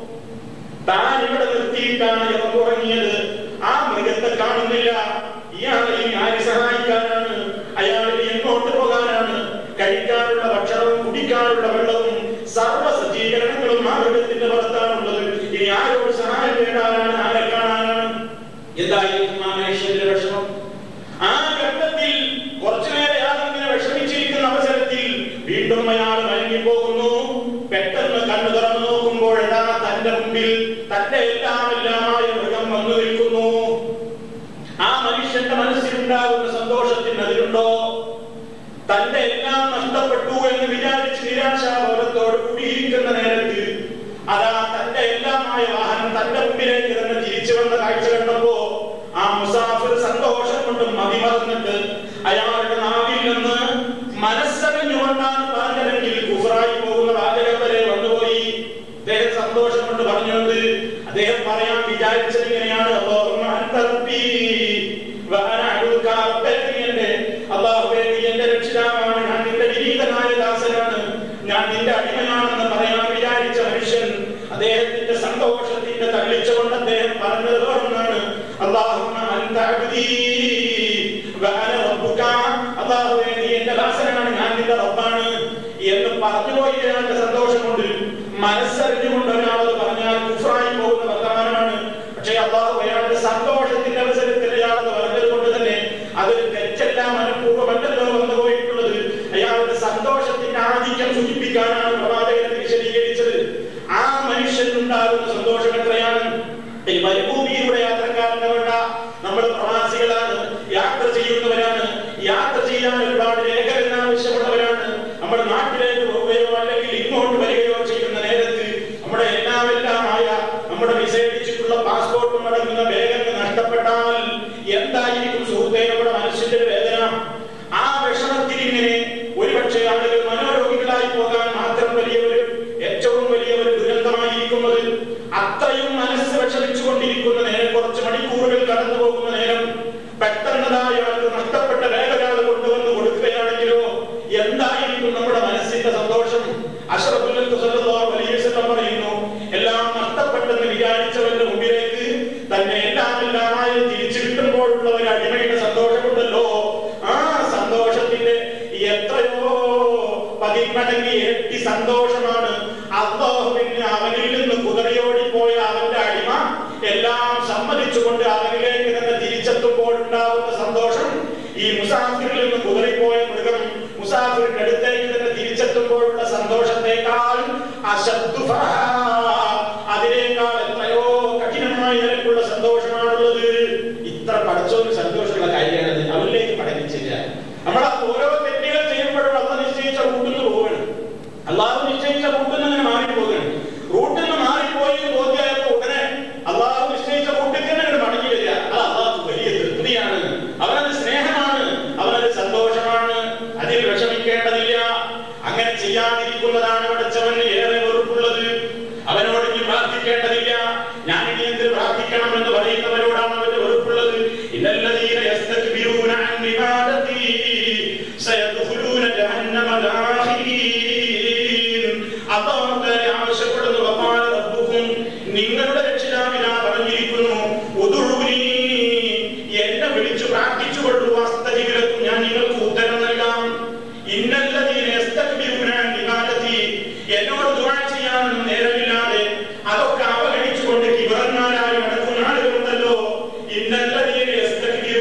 താൻ ഇവിടെ നിർത്തിയിട്ടാണ് ഇവർ ഉറങ്ങിയത് ആ മൃഗത്തെ കാണുന്നില്ല ഇയാൾ ഇനി ആര് സഹായിക്കാനാണ് അയാൾ ഇനി എങ്ങോട്ട് പോകാനാണ് കഴിക്കാനുള്ള ഭക്ഷണവും കുടിക്കാനുള്ള വെള്ളവും സർവ്വ സജ്ജീകരണങ്ങളും ആ മൃഗത്തിന്റെ പുറത്താണുള്ളത് ഇനി ആരോട് സഹായം തേടാനാണ് ആരെ കാണാനാണ് എന്തായിരിക്കും ആ മനുഷ്യന്റെ വിഷമം ആ ഘട്ടത്തിൽ കുറച്ചുനേരം അയാൾ ഇങ്ങനെ വിഷമിച്ചിരിക്കുന്ന അവസരത്തിൽ വീണ്ടും അയാൾ മയങ്ങിപ്പോകുന്നു പെട്ടെന്ന് കണ്ണു തുറന്നു നോക്കുമ്പോൾ ഇതാ തന്റെ മുമ്പിൽ തന്റെ എല്ലാം എല്ലാമായ മൃഗം വന്നു നിൽക്കുന്നു ആ മനുഷ്യന്റെ മനസ്സിലുണ്ടാകുന്ന സന്തോഷത്തിന് അതിലുണ്ടോ തന്റെ എല്ലാം നഷ്ടപ്പെട്ടു എന്ന് വിചാരിച്ച് നിരാശാബോധത്തോട് കൂടിയിരിക്കുന്ന നേരത്ത് അതാ തന്റെ എല്ലാമായ വാഹനം തന്റെ മുമ്പിലേക്ക് തന്നെ തിരിച്ചു വന്ന കാഴ്ച കണ്ടപ്പോ ആ മുസാഫിർ സന്തോഷം കൊണ്ട് മതിമറന്നിട്ട് അയാളുടെ നാവിൽ നിന്ന് മനസ്സറിഞ്ഞുകൊണ്ടാണ് പറഞ്ഞതെങ്കിൽ കുഫറായി പോകുന്ന വാചകം വരെ വന്നുപോയി അദ്ദേഹം സന്തോഷം കൊണ്ട് പറഞ്ഞുകൊണ്ട് അദ്ദേഹം പറയാൻ വിചാരിച്ചത് ഇങ്ങനെയാണ് അല്ലാഹുമ്മ അൻത റബ്ബീ വഅന അബ്ദുക റബ്ബേ നീ എന്റെ അല്ലാഹുവേ നീ എന്റെ രക്ഷിതാവാണ് ഞാൻ നിന്റെ വിനീതനായ ദാസനാണ് ഞാൻ നിന്റെ അടിമയാണെന്ന് പറയാൻ വിചാരിച്ച മനുഷ്യൻ അദ്ദേഹത്തിന്റെ സന്തോഷത്തിന്റെ തള്ളിച്ചുകൊണ്ട് അദ്ദേഹം പറഞ്ഞത് വേറൊന്നാണ് അല്ലാഹുമ്മ അൻത അബ്ദീ വഅന റബ്ബുക അല്ലാഹുവേ നീ എന്റെ ദാസനാണ് ഞാൻ നിന്റെ റബ്ബാണ് എന്ന് പറഞ്ഞു പോയി അയാളുടെ സന്തോഷം കൊണ്ട് മനസ്സറിഞ്ഞുകൊണ്ട് ഒരാളത് പറഞ്ഞാൽ കുഫറായി പോകുന്ന വർത്തമാനമാണ് പക്ഷേ അള്ളാഹു അയാളുടെ സന്തോഷത്തിന്റെ അവസരത്തിൽ അയാളത് പറഞ്ഞത് കൊണ്ട് തന്നെ അതൊരു തെറ്റെല്ലാം മനഃപൂർവ്വമല്ലല്ലോ വന്നു പോയിട്ടുള്ളത് അയാളുടെ സന്തോഷത്തിന്റെ ആധിക്യം സൂചിപ്പിക്കാനാണ് പ്രവാചകൻ വിശദീകരിച്ചത് ആ മനുഷ്യനുണ്ടാകുന്ന സന്തോഷം എത്രയാണ് ഈ മരുഭൂമിയിലൂടെ യാത്രക്കാരന്റെ വേണ്ട നമ്മൾ പ്രവാസികളാണ് യാത്ര ചെയ്യുന്നവരാണ് യാത്ര ചെയ്യാൻ ഒരുപാട് രേഖകൾ ആവശ്യമുള്ളവരാണ് നമ്മുടെ നാട്ടിലേക്ക് പോവുകയോ അല്ലെങ്കിൽ ഇങ്ങോട്ട് വരികയോ ചെയ്യുന്ന നേരത്ത് നമ്മുടെ എല്ലാം എല്ലാമായ നമ്മുടെ വിസേഷിച്ചിട്ടുള്ള പാസ്പോർട്ടും അടങ്ങുന്ന വേഗങ്ങൾ നഷ്ടപ്പെട്ടാൽ എന്തായിരിക്കും സുഹൃത്തെ നമ്മുടെ മനസ്സിന്റെ ഒരു വേദന ആ വിഷമത്തിൽ ഇങ്ങനെ ഒരുപക്ഷെ ആളുകൾ മനോരോഗികളായി പോകാൻ മാത്രം വലിയ ഒരു ഏറ്റവും വലിയ ഒരു ദുരന്തമായിരിക്കുന്നത് അത്രയും മനസ്സ് വിഷമിച്ചുകൊണ്ടിരിക്കുന്ന നേരം കുറച്ച് മണിക്കൂറുകൾ കടന്നു പോകുന്ന നേരം പെട്ടെന്നതായ ആൾക്ക് നഷ്ടപ്പെട്ട രേഖകൾ കൊണ്ടുവന്ന് കൊടുക്കുകയാണെങ്കിലോ എന്തായിരിക്കും നമ്മുടെ മനസ്സിന്റെ സന്തോഷം അഷ്റഫുൽ സല്ലല്ലാഹു അലൈഹി വസല്ലം പറയുന്നു എല്ലാം നഷ്ടപ്പെട്ടെന്ന് വിചാരിച്ചവന്റെ മുമ്പിലേക്ക് തന്നെ എല്ലാം എല്ലാമായി തിരിച്ചു കിട്ടുമ്പോഴുള്ള ഒരു അടിമയുടെ സന്തോഷമുണ്ടല്ലോ ആ സന്തോഷത്തിന്റെ എത്രയോ പതിന്മടങ്ങി ഇരട്ടി സന്തോഷമാണ് അള്ളാഹുവിന് അവനിൽ നിന്ന് കുതിരയോടിപ്പോയ അവന്റെ അടിമ എല്ലാം സമ്മതിച്ചുകൊണ്ട് അവനിലേക്ക് തന്നെ തിരിച്ചെത്തുമ്പോൾ ഉണ്ടാകുന്ന സന്തോഷം ഈ മുസാഫിറിൽ നിന്ന് കുതിരപ്പോയ മൃഗം മുസാഫിറിന്റെ അടുത്തേക്ക് തന്നെ തിരിച്ചെത്തുമ്പോഴുള്ള സന്തോഷത്തെക്കാൾ അശബ്ദു അതിനേക്കാൾ എത്രയോ കഠിനമായ നിലക്കുള്ള സന്തോഷമാണുള്ളത് ഇത്ര പഠിച്ചോന്ന് സന്തോഷമുള്ള കാര്യമാണ് അവരിലേക്ക് പഠിപ്പിച്ചില്ല നമ്മൾ ഓരോ തെറ്റുകൾ ചെയ്യുമ്പോഴും അള്ള നിശ്ചയിച്ച റൂട്ടിൽ നിന്ന് പോവുകയാണ് അള്ളാഹു നിശ്ചയിച്ച റൂട്ടിൽ നിന്ന് അങ്ങനെ മാറിപ്പോവുകയാണ് റൂട്ടിൽ നിന്ന് മാറിപ്പോയി എന്ന് ബോധ്യമായപ്പോ ഉടനെ അള്ളാഹു നിശ്ചയിച്ച റൂട്ടിൽ തന്നെ അങ്ങോട്ട് മടങ്ങി വരിക അത് അള്ളാഹു വലിയ തൃപ്തിയാണ് അവനത് സ്നേഹമാണ് അവനത് സന്തോഷമാണ് അതിൽ വിഷമിക്കേണ്ടതില്ല അങ്ങനെ ചെയ്യാതിരിക്കുന്നതാണ് പഠിച്ചവന് ഏറെ വെറുപ്പുള്ളത് അവനോട് ഇനി പ്രാർത്ഥിക്കേണ്ടതില്ല ഞാൻ ഇനി എന്തിന് പ്രാർത്ഥിക്കണം എന്ന് പറയുന്നവരോടാണ് അവന്റെ വെറുപ്പുള്ളത് ഇന്നല്ലതീന യസ്തക്ബിറൂന അൻ ഇബാദതി സയദ്ഖുലൂന ജഹന്നമ ദാഖിലീൻ അല്ലാഹുവിനെ ആവശ്യപ്പെടുന്നു വഖാല റബ്ബുക്കും നിങ്ങളുടെ രക്ഷിതാവിനാ പറഞ്ഞിരിക്കുന്നു ഉദുഊനി എന്നെ വിളിച്ചു പ്രാർത്ഥിച്ചുകൊള്ളൂ അസ്തജിബിലക്കും ഞാൻ നിങ്ങൾക്ക് ഉത്തരം നൽകാം ഇന്നല്ലതീന യസ്തക്ബിറൂന അൻ ഇബാദതി എന്നോട് ദുആ ചെയ്യാനൊന്നും നേരമില്ലാതെ അതൊക്കെ അവഗണിച്ചുകൊണ്ട് കിബറന്മാരായി നടക്കുന്ന ആളുകളുണ്ടല്ലോ ഇന്നല്ലതീന യസ്തക്ബിറൂന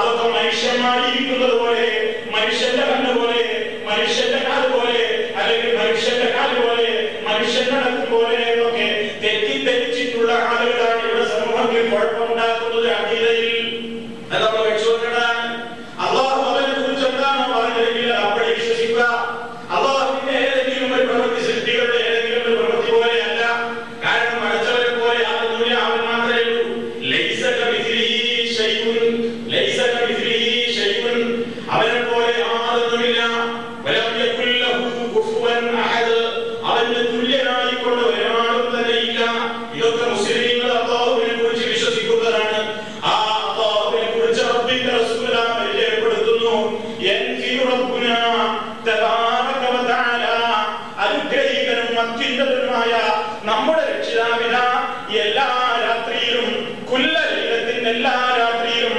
അതൊക്കെ മനുഷ്യന്മാരിയിരിക്കുന്നത് പോലെ മനുഷ്യന്റെ കണ്ണ് പോലെ മനുഷ്യന്റെ കാല് പോലെ അല്ലെങ്കിൽ മനുഷ്യന്റെ കാല് പോലെ മനുഷ്യന്റെ നടക്ക് പോലെ എന്നൊക്കെ തെറ്റിദ്ധരിച്ചിട്ടുള്ള ആളുകളാണ് ഇവിടെ സമൂഹത്തിൽ കുഴപ്പമുണ്ടാക്കുന്നത് അഖിലയിൽ അത് നമ്മൾ പരിശോധിക്കണം അള്ളാഹു അവനെ കുറിച്ച് എന്താണ് പറഞ്ഞതെങ്കിൽ അപ്പടി വിശ്വസിക്കുക അള്ളാഹുവിന്റെ ഏതെങ്കിലും ഒരു പ്രവൃത്തി സൃഷ്ടികളുടെ ഏതെങ്കിലും ഒരു പ്രവൃത്തി പോലെയല്ല കാരണം മരിച്ചവരെ പോലെ ആകുന്നില്ല അവൻ മാത്രമേ ഉള്ളൂ ലൈസ കമിഥിലിഹി ശൈഉൻ ലൈസ കമിഥിലിഹി ശൈഉൻ അവനെ പോലെ യാതൊന്നുമില്ല വലം യകുൽ ലഹു കുഫുവൻ അഹദ് അവന് തുല്യനായിക്കൊണ്ട് ഒരാളും തന്നെ ഇല്ല ഇതൊക്കെ മുസ്ലിമീങ്ങൾ അള്ളാഹുവിനെ കുറിച്ച് വിശ്വസിക്കുന്നതാണ് ആ അള്ളാഹുവിനെ കുറിച്ച് റബ്ബിന്റെ റസൂലാ പരിചയപ്പെടുത്തുന്നു യൻഫിറു റബ്ബുനാ തബാറക വതആല അനുഗ്രഹീകനും അത്യുന്നതനുമായ നമ്മുടെ രക്ഷിതാവിന എല്ലാ രാത്രിയിലും കുല്ല ലൈലത്തിന്റെ എല്ലാ രാത്രിയിലും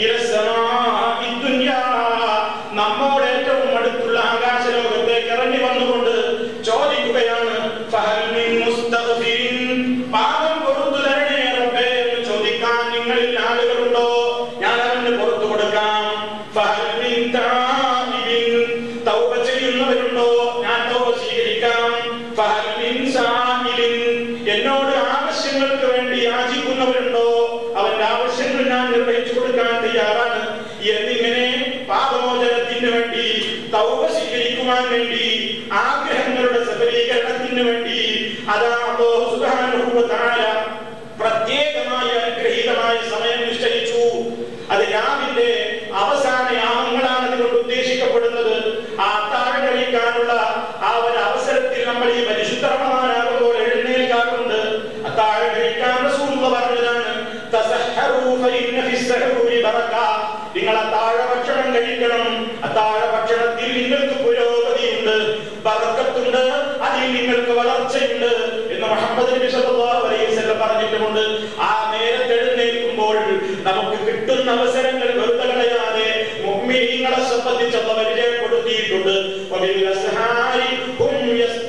ഇലസമാഇ ദുനിയാ നമ്മോട് ഏറ്റവും അടുത്തുള്ള ആകാശലോകത്തേക്ക് ഇറങ്ങി വന്നുകൊണ്ട് ചോദിക്കുകയാണ് ഫഹൽ മിൻ മുസ്തഗ്ഫിരിൻ പാപം പുറത്തു തരണേ റബ്ബേ എന്ന് ചോദിക്കാൻ നിങ്ങളിൽ ആളുകളുണ്ടോ ഞാൻ അവന് പുറത്തു കൊടുക്കാം ഫഹൽ മിൻ താഇബിൻ തൗബ ചെയ്യുന്നവരുണ്ടോ ഞാൻ തൗബ സ്വീകരിക്കാം ഫഹൽ മിൻ സാഇലിൻ എന്നോട് ആവശ്യങ്ങൾക്ക് വേണ്ടി യാചിക്കുന്നവരുണ്ടോ അവന്റെ ആവശ്യങ്ങൾ ഞാൻ നിർവഹിച്ചു കൊടുക്കാൻ തയ്യാറാണ് എന്നിങ്ങനെ പാപമോചനത്തിന് വേണ്ടി തൗബ സ്വീകരിക്കുവാൻ വേണ്ടി ആഗ്രഹങ്ങളുടെ സഫലീകരണത്തിന് വേണ്ടി അതാ അല്ലാഹു സുബ്ഹാനഹു വ തആല പ്രത്യേകമായ അനുഗ്രഹീതമായ സമയം നിശ്ചയിച്ചു അത് രാവിലെ അവസാന യാമങ്ങളാണ് അതുകൊണ്ട് ഉദ്ദേശിക്കപ്പെടുന്നത് ആ അത്താഴം കഴിക്കാനുള്ള ആ ഒരു അവസരത്തിൽ നമ്മൾ ഈ പരിശുദ്ധ റമദാനാകുമ്പോൾ എഴുന്നേൽക്കാറുണ്ട് അത്താഴം കഴിക്കാൻ റസൂൽ പറഞ്ഞതാണ് തസഹറൂ ഫഇന്ന ഫിസ്സഹൂരി ബറക നിങ്ങൾ അത്താഴ ഭക്ഷണം കഴിക്കണം അത്താഴ ഭക്ഷണത്തിൽ നിങ്ങൾക്ക് പുരോഗതിയുണ്ട് ബറക്കത്തുണ്ട് അതിൽ നിങ്ങൾക്ക് വളർച്ചയുണ്ട് എന്ന് മുഹമ്മദ് നബി സല്ലല്ലാഹു അലൈഹി വസല്ലം പറഞ്ഞിട്ടുമുണ്ട് ആ നേരത്തെ എഴുന്നേൽക്കുമ്പോൾ നമുക്ക് കിട്ടുന്ന അവസരങ്ങൾ വെറുതെ കളയാതെ മുഅ്മിനീങ്ങളെ സംബന്ധിച്ച് അള്ളാഹ് പരിചയപ്പെടുത്തിയിട്ടുണ്ട് വബിൽ അസ്ഹാരി ഹും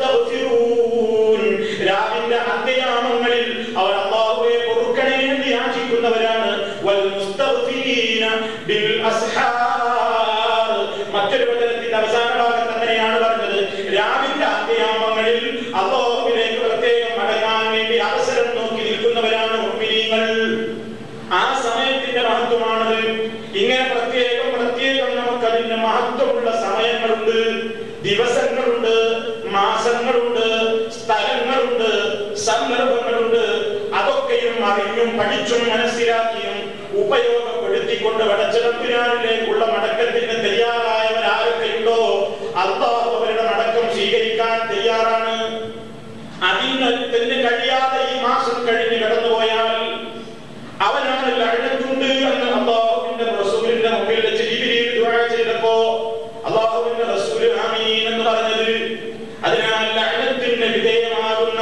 യസ്തഗ്ഫിറൂൻ രാവിന്റെ അന്ത്യയാമങ്ങളിൽ അവർ അള്ളാഹുവെ പൊറുക്കണേ എന്ന് യാചിക്കുന്നവരാണ് വൽ മുസ്തഗ്ഫിരീന ബിൽ അസ്ഹാർ മറ്റൊരു വചനത്തിന്റെ അവസാന ഭാഗത്ത് അങ്ങനെയാണ് പറഞ്ഞത് രാവിന്റെ അന്ത്യയാമങ്ങളിൽ അള്ളാഹുവിലേക്ക് പ്രത്യേകം മടങ്ങാൻ വേണ്ടി അവസരം നോക്കി നിൽക്കുന്നവരാണ് മുഅ്മിനീങ്ങൾ ആ സമയത്തിന്റെ മഹത്വമാണത് ഇങ്ങനെ പ്രത്യേകം പ്രത്യേകം നമുക്ക് അതിന്റെ മഹത്വമുള്ള സമയങ്ങളുണ്ട് ദിവസങ്ങളുണ്ട് മാസങ്ങളുണ്ട് സ്ഥലങ്ങളുണ്ട് സന്ദർഭങ്ങളുണ്ട് അതൊക്കെയും അറിഞ്ഞും പഠിച്ചും മനസ്സിലാക്കിയും ഉപയോഗപ്പെടുത്തിക്കൊണ്ട് വടച്ചിടപ്പിനാരിലേക്കുള്ള മടക്കത്തിന് തയ്യാറായവരാരൊക്കെയുണ്ടോ അള്ളാഹു അവരുടെ മടക്കം സ്വീകരിക്കാൻ തയ്യാറാണ് അതിന് തന്നെ കഴിയാതെ ഈ മാസം കഴിഞ്ഞ് കടന്നുപോയാൽ അവനാണ് ലഴനത്തുണ്ട് എന്ന് അള്ളാഹുവിന്റെ റസൂലിന്റെ മുമ്പിൽ വെച്ച് ജിബിരിയിൽ ദുആ ചെയ്തപ്പോ അള്ളാഹുവിന്റെ റസൂല് ആമീൻ എന്ന് പറഞ്ഞത് അതിനാൽ ലഴനത്തിന് വിധേയമാകുന്ന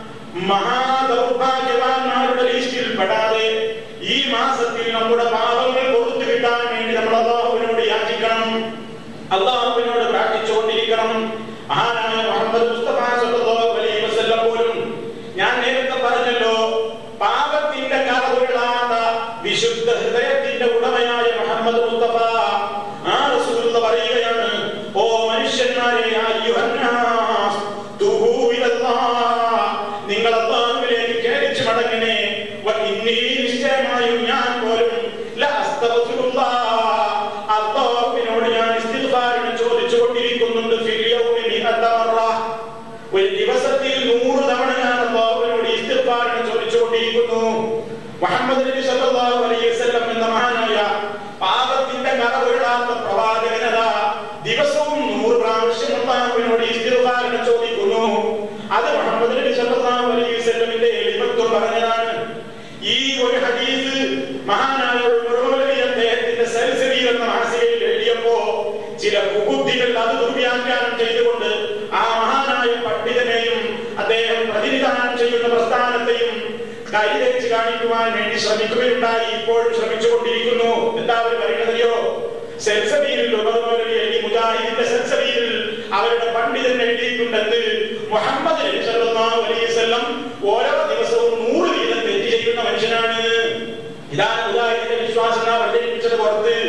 മഹാദൗർഭാഗ്യവാന്മാരുടെ ലിസ്റ്റിൽ പെടാതെ ഈ മാസത്തിൽ നമ്മുടെ പാപങ്ങൾ കൊടുത്തു കിട്ടാൻ വേണ്ടി നമ്മൾ അള്ളാഹുവിനോട് യാചിക്കണം അള്ളാഹുവിനോട് പ്രാർത്ഥിച്ചുകൊണ്ടിരിക്കണം മഹാനായ മുഹമ്മദ് മുസ്തഫ സല്ലല്ലാഹു അലൈഹി വസല്ലം പോലും ഞാൻ നേരത്തെ പറഞ്ഞല്ലോ പാപത്തിന്റെ കറവുകളാത്ത വിശുദ്ധ ഹൃദയത്തിന്റെ ഉടമയായ മുഹമ്മദ് മുസ്തഫ ആ റസൂലുള്ള പറയുകയാണ് ഓ മനുഷ്യന്മാരെ അയ്യുഹന്നാസ് തൂബൂ ഇലല്ലാഹ് നിങ്ങൾ അള്ളാഹുവിലേക്ക് ഖേദിച്ചു മടങ്ങണേ വ ഇന്നി നിശ്ചയമായും ഞാൻ പോലും ലഅസ്തഗ്ഫിറുല്ലാഹ് അള്ളാഹുവിനോട് ഞാൻ ഇസ്തിഗ്ഫാറിന് ചോദിച്ചു കൊണ്ടിരിക്കുന്നുണ്ട് ഫിൽ യൗമി മിഅത മറ ഒരു ദിവസത്തിൽ നൂറ് തവണ ഞാൻ അള്ളാഹുവിനോട് ഇസ്തിഗ്ഫാറിന് ചോദിച്ചുകൊണ്ടിരിക്കുന്നു മുഹമ്മദ് നബി സല്ലല്ലാഹു അലൈഹി വസല്ലം എന്ന മഹാനായ പാപത്തിന്റെ കറവുകളാത്ത പ്രവാചകനത ദിവസവും നൂറ് പ്രാവശ്യം അള്ളാഹുവിനോട് ഇസ്തിഗ്ഫാറിന് ചോദിക്കുന്നു അത് മുഹമ്മദ് നബി സല്ലല്ലാഹു അലൈഹി വസല്ലമിന്റെ എളിമത്വം പറഞ്ഞതാണ് ഈ ഒരു ഹദീസ് മഹാനായ ഒരു മുഴുവൻ അദ്ദേഹത്തിന്റെ സൽസബീൽ എന്ന മാസികയിൽ എഴുതിയപ്പോ ചില കുബുദ്ധികൾ അത് ദുർവ്യാഖ്യാനം ചെയ്തുകൊണ്ട് ആ മഹാനായ പണ്ഡിതനെയും അദ്ദേഹം പ്രതിനിധാനം ചെയ്യുന്ന പ്രസ്ഥാനത്തെയും കൈതരിച്ച് കാണിക്കുവാൻ വേണ്ടി ശ്രമിക്കുകയുണ്ടായി ഇപ്പോഴും ശ്രമിച്ചുകൊണ്ടിരിക്കുന്നു എന്താ അവർ പറയുന്നതയോ സെൽസബീലിൽ ഉപമൗലവി എഴുതി മുജാഹിദിന്റെ സെൽസബീലിൽ അവരുടെ പണ്ഡിതൻ എഴുതിയിട്ടുണ്ടെന്ന് മുഹമ്മദ് നബി സല്ലല്ലാഹു അലൈഹി വസല്ലം ഓരോ ദിവസവും നൂറ് വീതം തെറ്റ് ചെയ്യുന്ന മനുഷ്യനാണ് ഇതാണ് മുജാഹിദിന്റെ വിശ്വാസം പ്രചരിപ്പിച്ചത് പുറത്ത്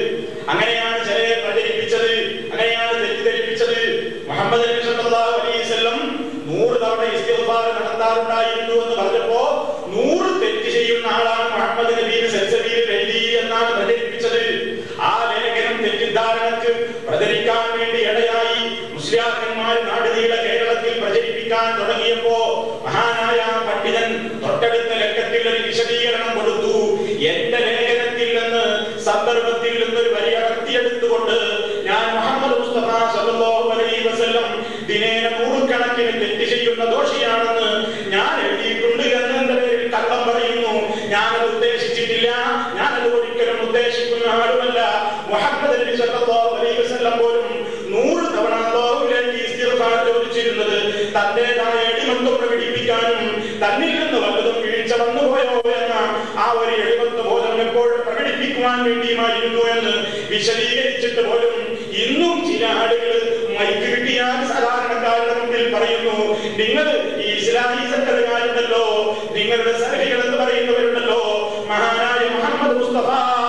അങ്ങനെയാണ് ചിലരെ പ്രചരിപ്പിച്ചത് അങ്ങനെയാണ് തെറ്റിദ്ധരിപ്പിച്ചത് മുഹമ്മദ് നബി സല്ലല്ലാഹു അലൈഹി വസല്ലം നൂറ് തവണ ഇസ്തിഗ്ഫാർ നടത്താറുണ്ടായിരുന്നു എന്ന് പറഞ്ഞപ്പോ നൂറ് തെറ്റ് ചെയ്യുന്ന ആളാണ് മുഹമ്മദ് നബീന് സെൽസബിയിൽ എഴുതി എന്നാണ് പ്രചരിപ്പിച്ചത് ആ ലേഖനം തെറ്റിദ്ധാരണക്ക് പ്രചരിക്കാൻ വേണ്ടി ഇടയായി മുസ്ലിയാക്കന്മാർ നാടുനീള കേരളത്തിൽ പ്രചരിപ്പിക്കാൻ തുടങ്ങിയപ്പോ മഹാനായ പണ്ഡിതൻ തൊട്ടടുത്ത ലക്കത്തിൽ ഒരു വിശദീകരണം കൊടുത്തു എന്റെ ലേഖനത്തിൽ നിന്ന് സന്ദർഭത്തിൽ നിന്നൊരു വരി അടർത്തിയെടുത്തുകൊണ്ട് ഞാൻ മുഹമ്മദ് മുസ്തഫ സല്ലല്ലാഹു അലൈഹി വസല്ലം ദിനേന നൂറുകണക്കിന് തെറ്റ് ചെയ്യുന്ന ദോഷിയാണെന്ന് ഞാൻ എഴുതിയിട്ടുണ്ട് എന്നതിന്റെ പേരിൽ കള്ളം പറയുന്നു ഞാനത് ഉദ്ദേശിച്ചിട്ടില്ല ഞാനത് ഒരിക്കലും ഉദ്ദേശിക്കുന്ന ആളുമല്ല മുഹമ്മദ് നബി സല്ലല്ലാഹു അലൈഹി വസല്ലം പോലും നൂറ് തവണ അല്ലാഹുവിലേക്ക് ഇസ്തിഗ്ഫാർ ചോദിച്ചിരുന്നത് തന്റേതായ എളിമത്വം പ്രകടിപ്പിക്കാനും തന്നിൽ നിന്ന് വല്ലതും വീഴ്ച വന്നുപോയോ എന്ന ആ ഒരു എളിമത്വ ബോധം എപ്പോഴും പ്രകടിപ്പിക്കുവാൻ വേണ്ടിയുമായിരുന്നു എന്ന് വിശദീകരിച്ചിട്ട് പോലും ഇന്നും ചില ആളുകൾ മൈക്ക് കിട്ടിയാൽ സാധാരണക്കാരുടെ മുമ്പിൽ പറയുന്നു നിങ്ങൾ ഈ ഇസ്ലാമി സംഘടനകാരുണ്ടല്ലോ നിങ്ങളുടെ സലഹികൾ എന്ന് പറയുന്നവരുണ്ടല്ലോ മഹാനായ മുഹമ്മദ് മുസ്തഫ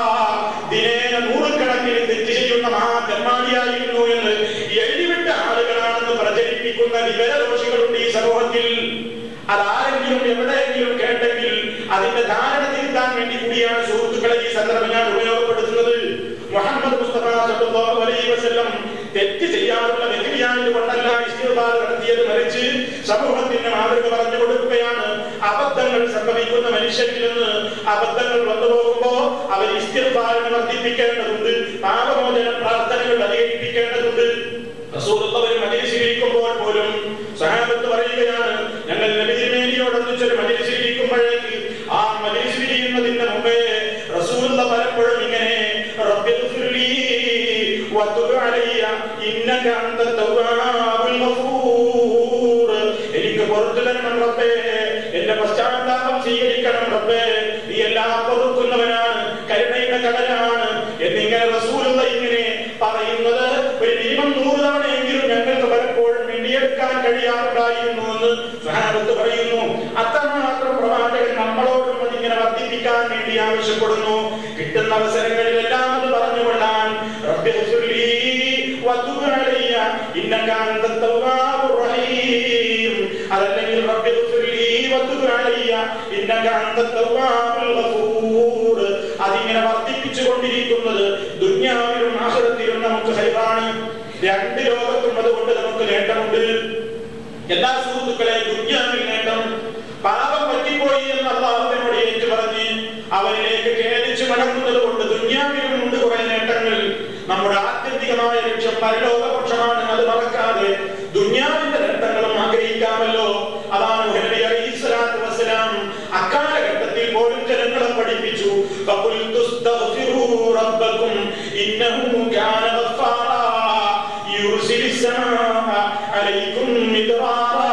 ദിനേന നൂറുകണക്കിന് തെറ്റ് ചെയ്യുന്ന മഹാധർമാണിയായിരുന്നു എന്ന് എഴുതിവിട്ട ആളുകളാണെന്ന് പ്രചരിപ്പിക്കുന്ന വിവരദോഷികളുണ്ട് ഈ സമൂഹത്തിൽ അതാരെങ്കിലും എവിടെയെങ്കിലും കേട്ടെങ്കിൽ അതിന്റെ ധാരണ തിരുത്താൻ വേണ്ടി കൂടിയാണ് സുഹൃത്തുക്കളെ ഈ സന്ദർഭം ഞാൻ ഉപയോഗപ്പെടുത്തുന്നത് മുഹമ്മദ് മുസ്തഫ സല്ലല്ലാഹു അലൈഹി വസല്ലം തെറ്റ് ചെയ്യാറുള്ള വ്യക്തിയായത് കൊണ്ടല്ല ഇസ്തിഗ്ഫാർ നടത്തിയത് മറിച്ച് സമൂഹത്തിന് മാതൃക പറഞ്ഞു കൊടുക്കുകയാണ് അബദ്ധങ്ങൾ സംഭവിക്കുന്ന മനുഷ്യരിൽ നിന്ന് അബദ്ധങ്ങൾ വന്നു പോകുമ്പോ അവർ ഇസ്തിഗ്ഫാറിനെ വർദ്ധിപ്പിക്കേണ്ടതുണ്ട് പാപമോചന പ്രാർത്ഥനകൾ അധികരിപ്പിക്കേണ്ടതുണ്ട് റസൂലുള്ളാഹി ഒരു മജ്ലിസിലിരിക്കുമ്പോൾ പോലും സഹാബത്ത് പറയുകയാണ് ഞങ്ങൾ നബി തിരുമേനിയോടൊന്നിച്ചൊരു മജ്ലിസിലിരിക്കുമ്പോഴേക്ക് ആ മജ്ലിസിലിരിക്കുന്നതിന്റെ മുമ്പേ റസൂലുള്ള പലപ്പോഴും ഇങ്ങനെ റബ്ബിഗ്ഫിർലി വതുബ് അലയ്യ ഇന്നക അന്ത തവ്വാബുൽ ഗഫൂർ എനിക്ക് പുറത്തു തരണം റബ്ബേ എന്റെ പശ്ചാത്താപം സ്വീകരിക്കണം റബ്ബേ നീ എല്ലാം പൊറുക്കുന്നവനാണ് കരുണയുടെ കടലാണ് എന്നിങ്ങനെ റസൂലുള്ള ഇങ്ങനെ പറയുന്നത് ഒരു മിനിമം നൂറ് തവണയെങ്കിലും ഞങ്ങൾക്ക് പലപ്പോഴും വേണ്ടിയെടുക്കാൻ കഴിയാറുണ്ടായിരുന്നു എന്ന് സഹാബത്ത് പറയുന്നു അത്രമാത്രം പ്രവാചകൻ നമ്മളോടും അതിങ്ങനെ വർദ്ധിപ്പിക്കാൻ വേണ്ടി ആവശ്യപ്പെടുന്നു കിട്ടുന്ന അവസരങ്ങളിലെല്ലാം അത് പറഞ്ഞുകൊള്ളാൻ റബ്ബി ഗ്ഫിർലി വതുബ് അലയ്യ ഇന്നക അന്ത തവ്വാബുർ റഹീം അതല്ലെങ്കിൽ റബ്ബി ഗ്ഫിർലി വതുബ് അലയ്യ ഇന്നക അന്ത തവ്വാബുൽ ഗഫൂർ അതിങ്ങനെ വർദ്ധിപ്പിച്ചു കൊണ്ടിരിക്കുന്നത് ദുന്യാവിലും ആഖിറത്തിലും നമുക്ക് ഹൈറാണ് രണ്ട് ലോകത്തും അതുകൊണ്ട് നമുക്ക് നേട്ടമുണ്ട് എല്ലാ സുഹൃത്തുക്കളെ ദുന്യാവിൽ നേട്ടം പാപം പറ്റിപ്പോയി എന്ന് അള്ളാഹുവിനോട് ഏറ്റു പറഞ്ഞ് അവനിലേക്ക് ഖേദിച്ച് മടങ്ങുന്നത് കൊണ്ട് ദുന്യാവിലും ഉണ്ട് കുറെ നേട്ടങ്ങൾ നമ്മുടെ ആത്യന്തികമായ ലക്ഷ്യം പരലോകപക്ഷമാണ് അത് മറക്കാതെ ദുന്യാവിന്റെ നേട്ടങ്ങളും ആഗ്രഹിക്കാമല്ലോ അതാണ് നബി അലൈഹി സ്വലാത്തു വസ്സലാം അക്കാലഘട്ടത്തിൽ പോലും ജനങ്ങളെ പഠിപ്പിച്ചു ഫഖുൽതു സ്തഗ്ഫിറൂ റബ്ബക്കും ഇന്നഹു കാന ഗഫാറാ യുർസിലി السماء عليكم مدرارا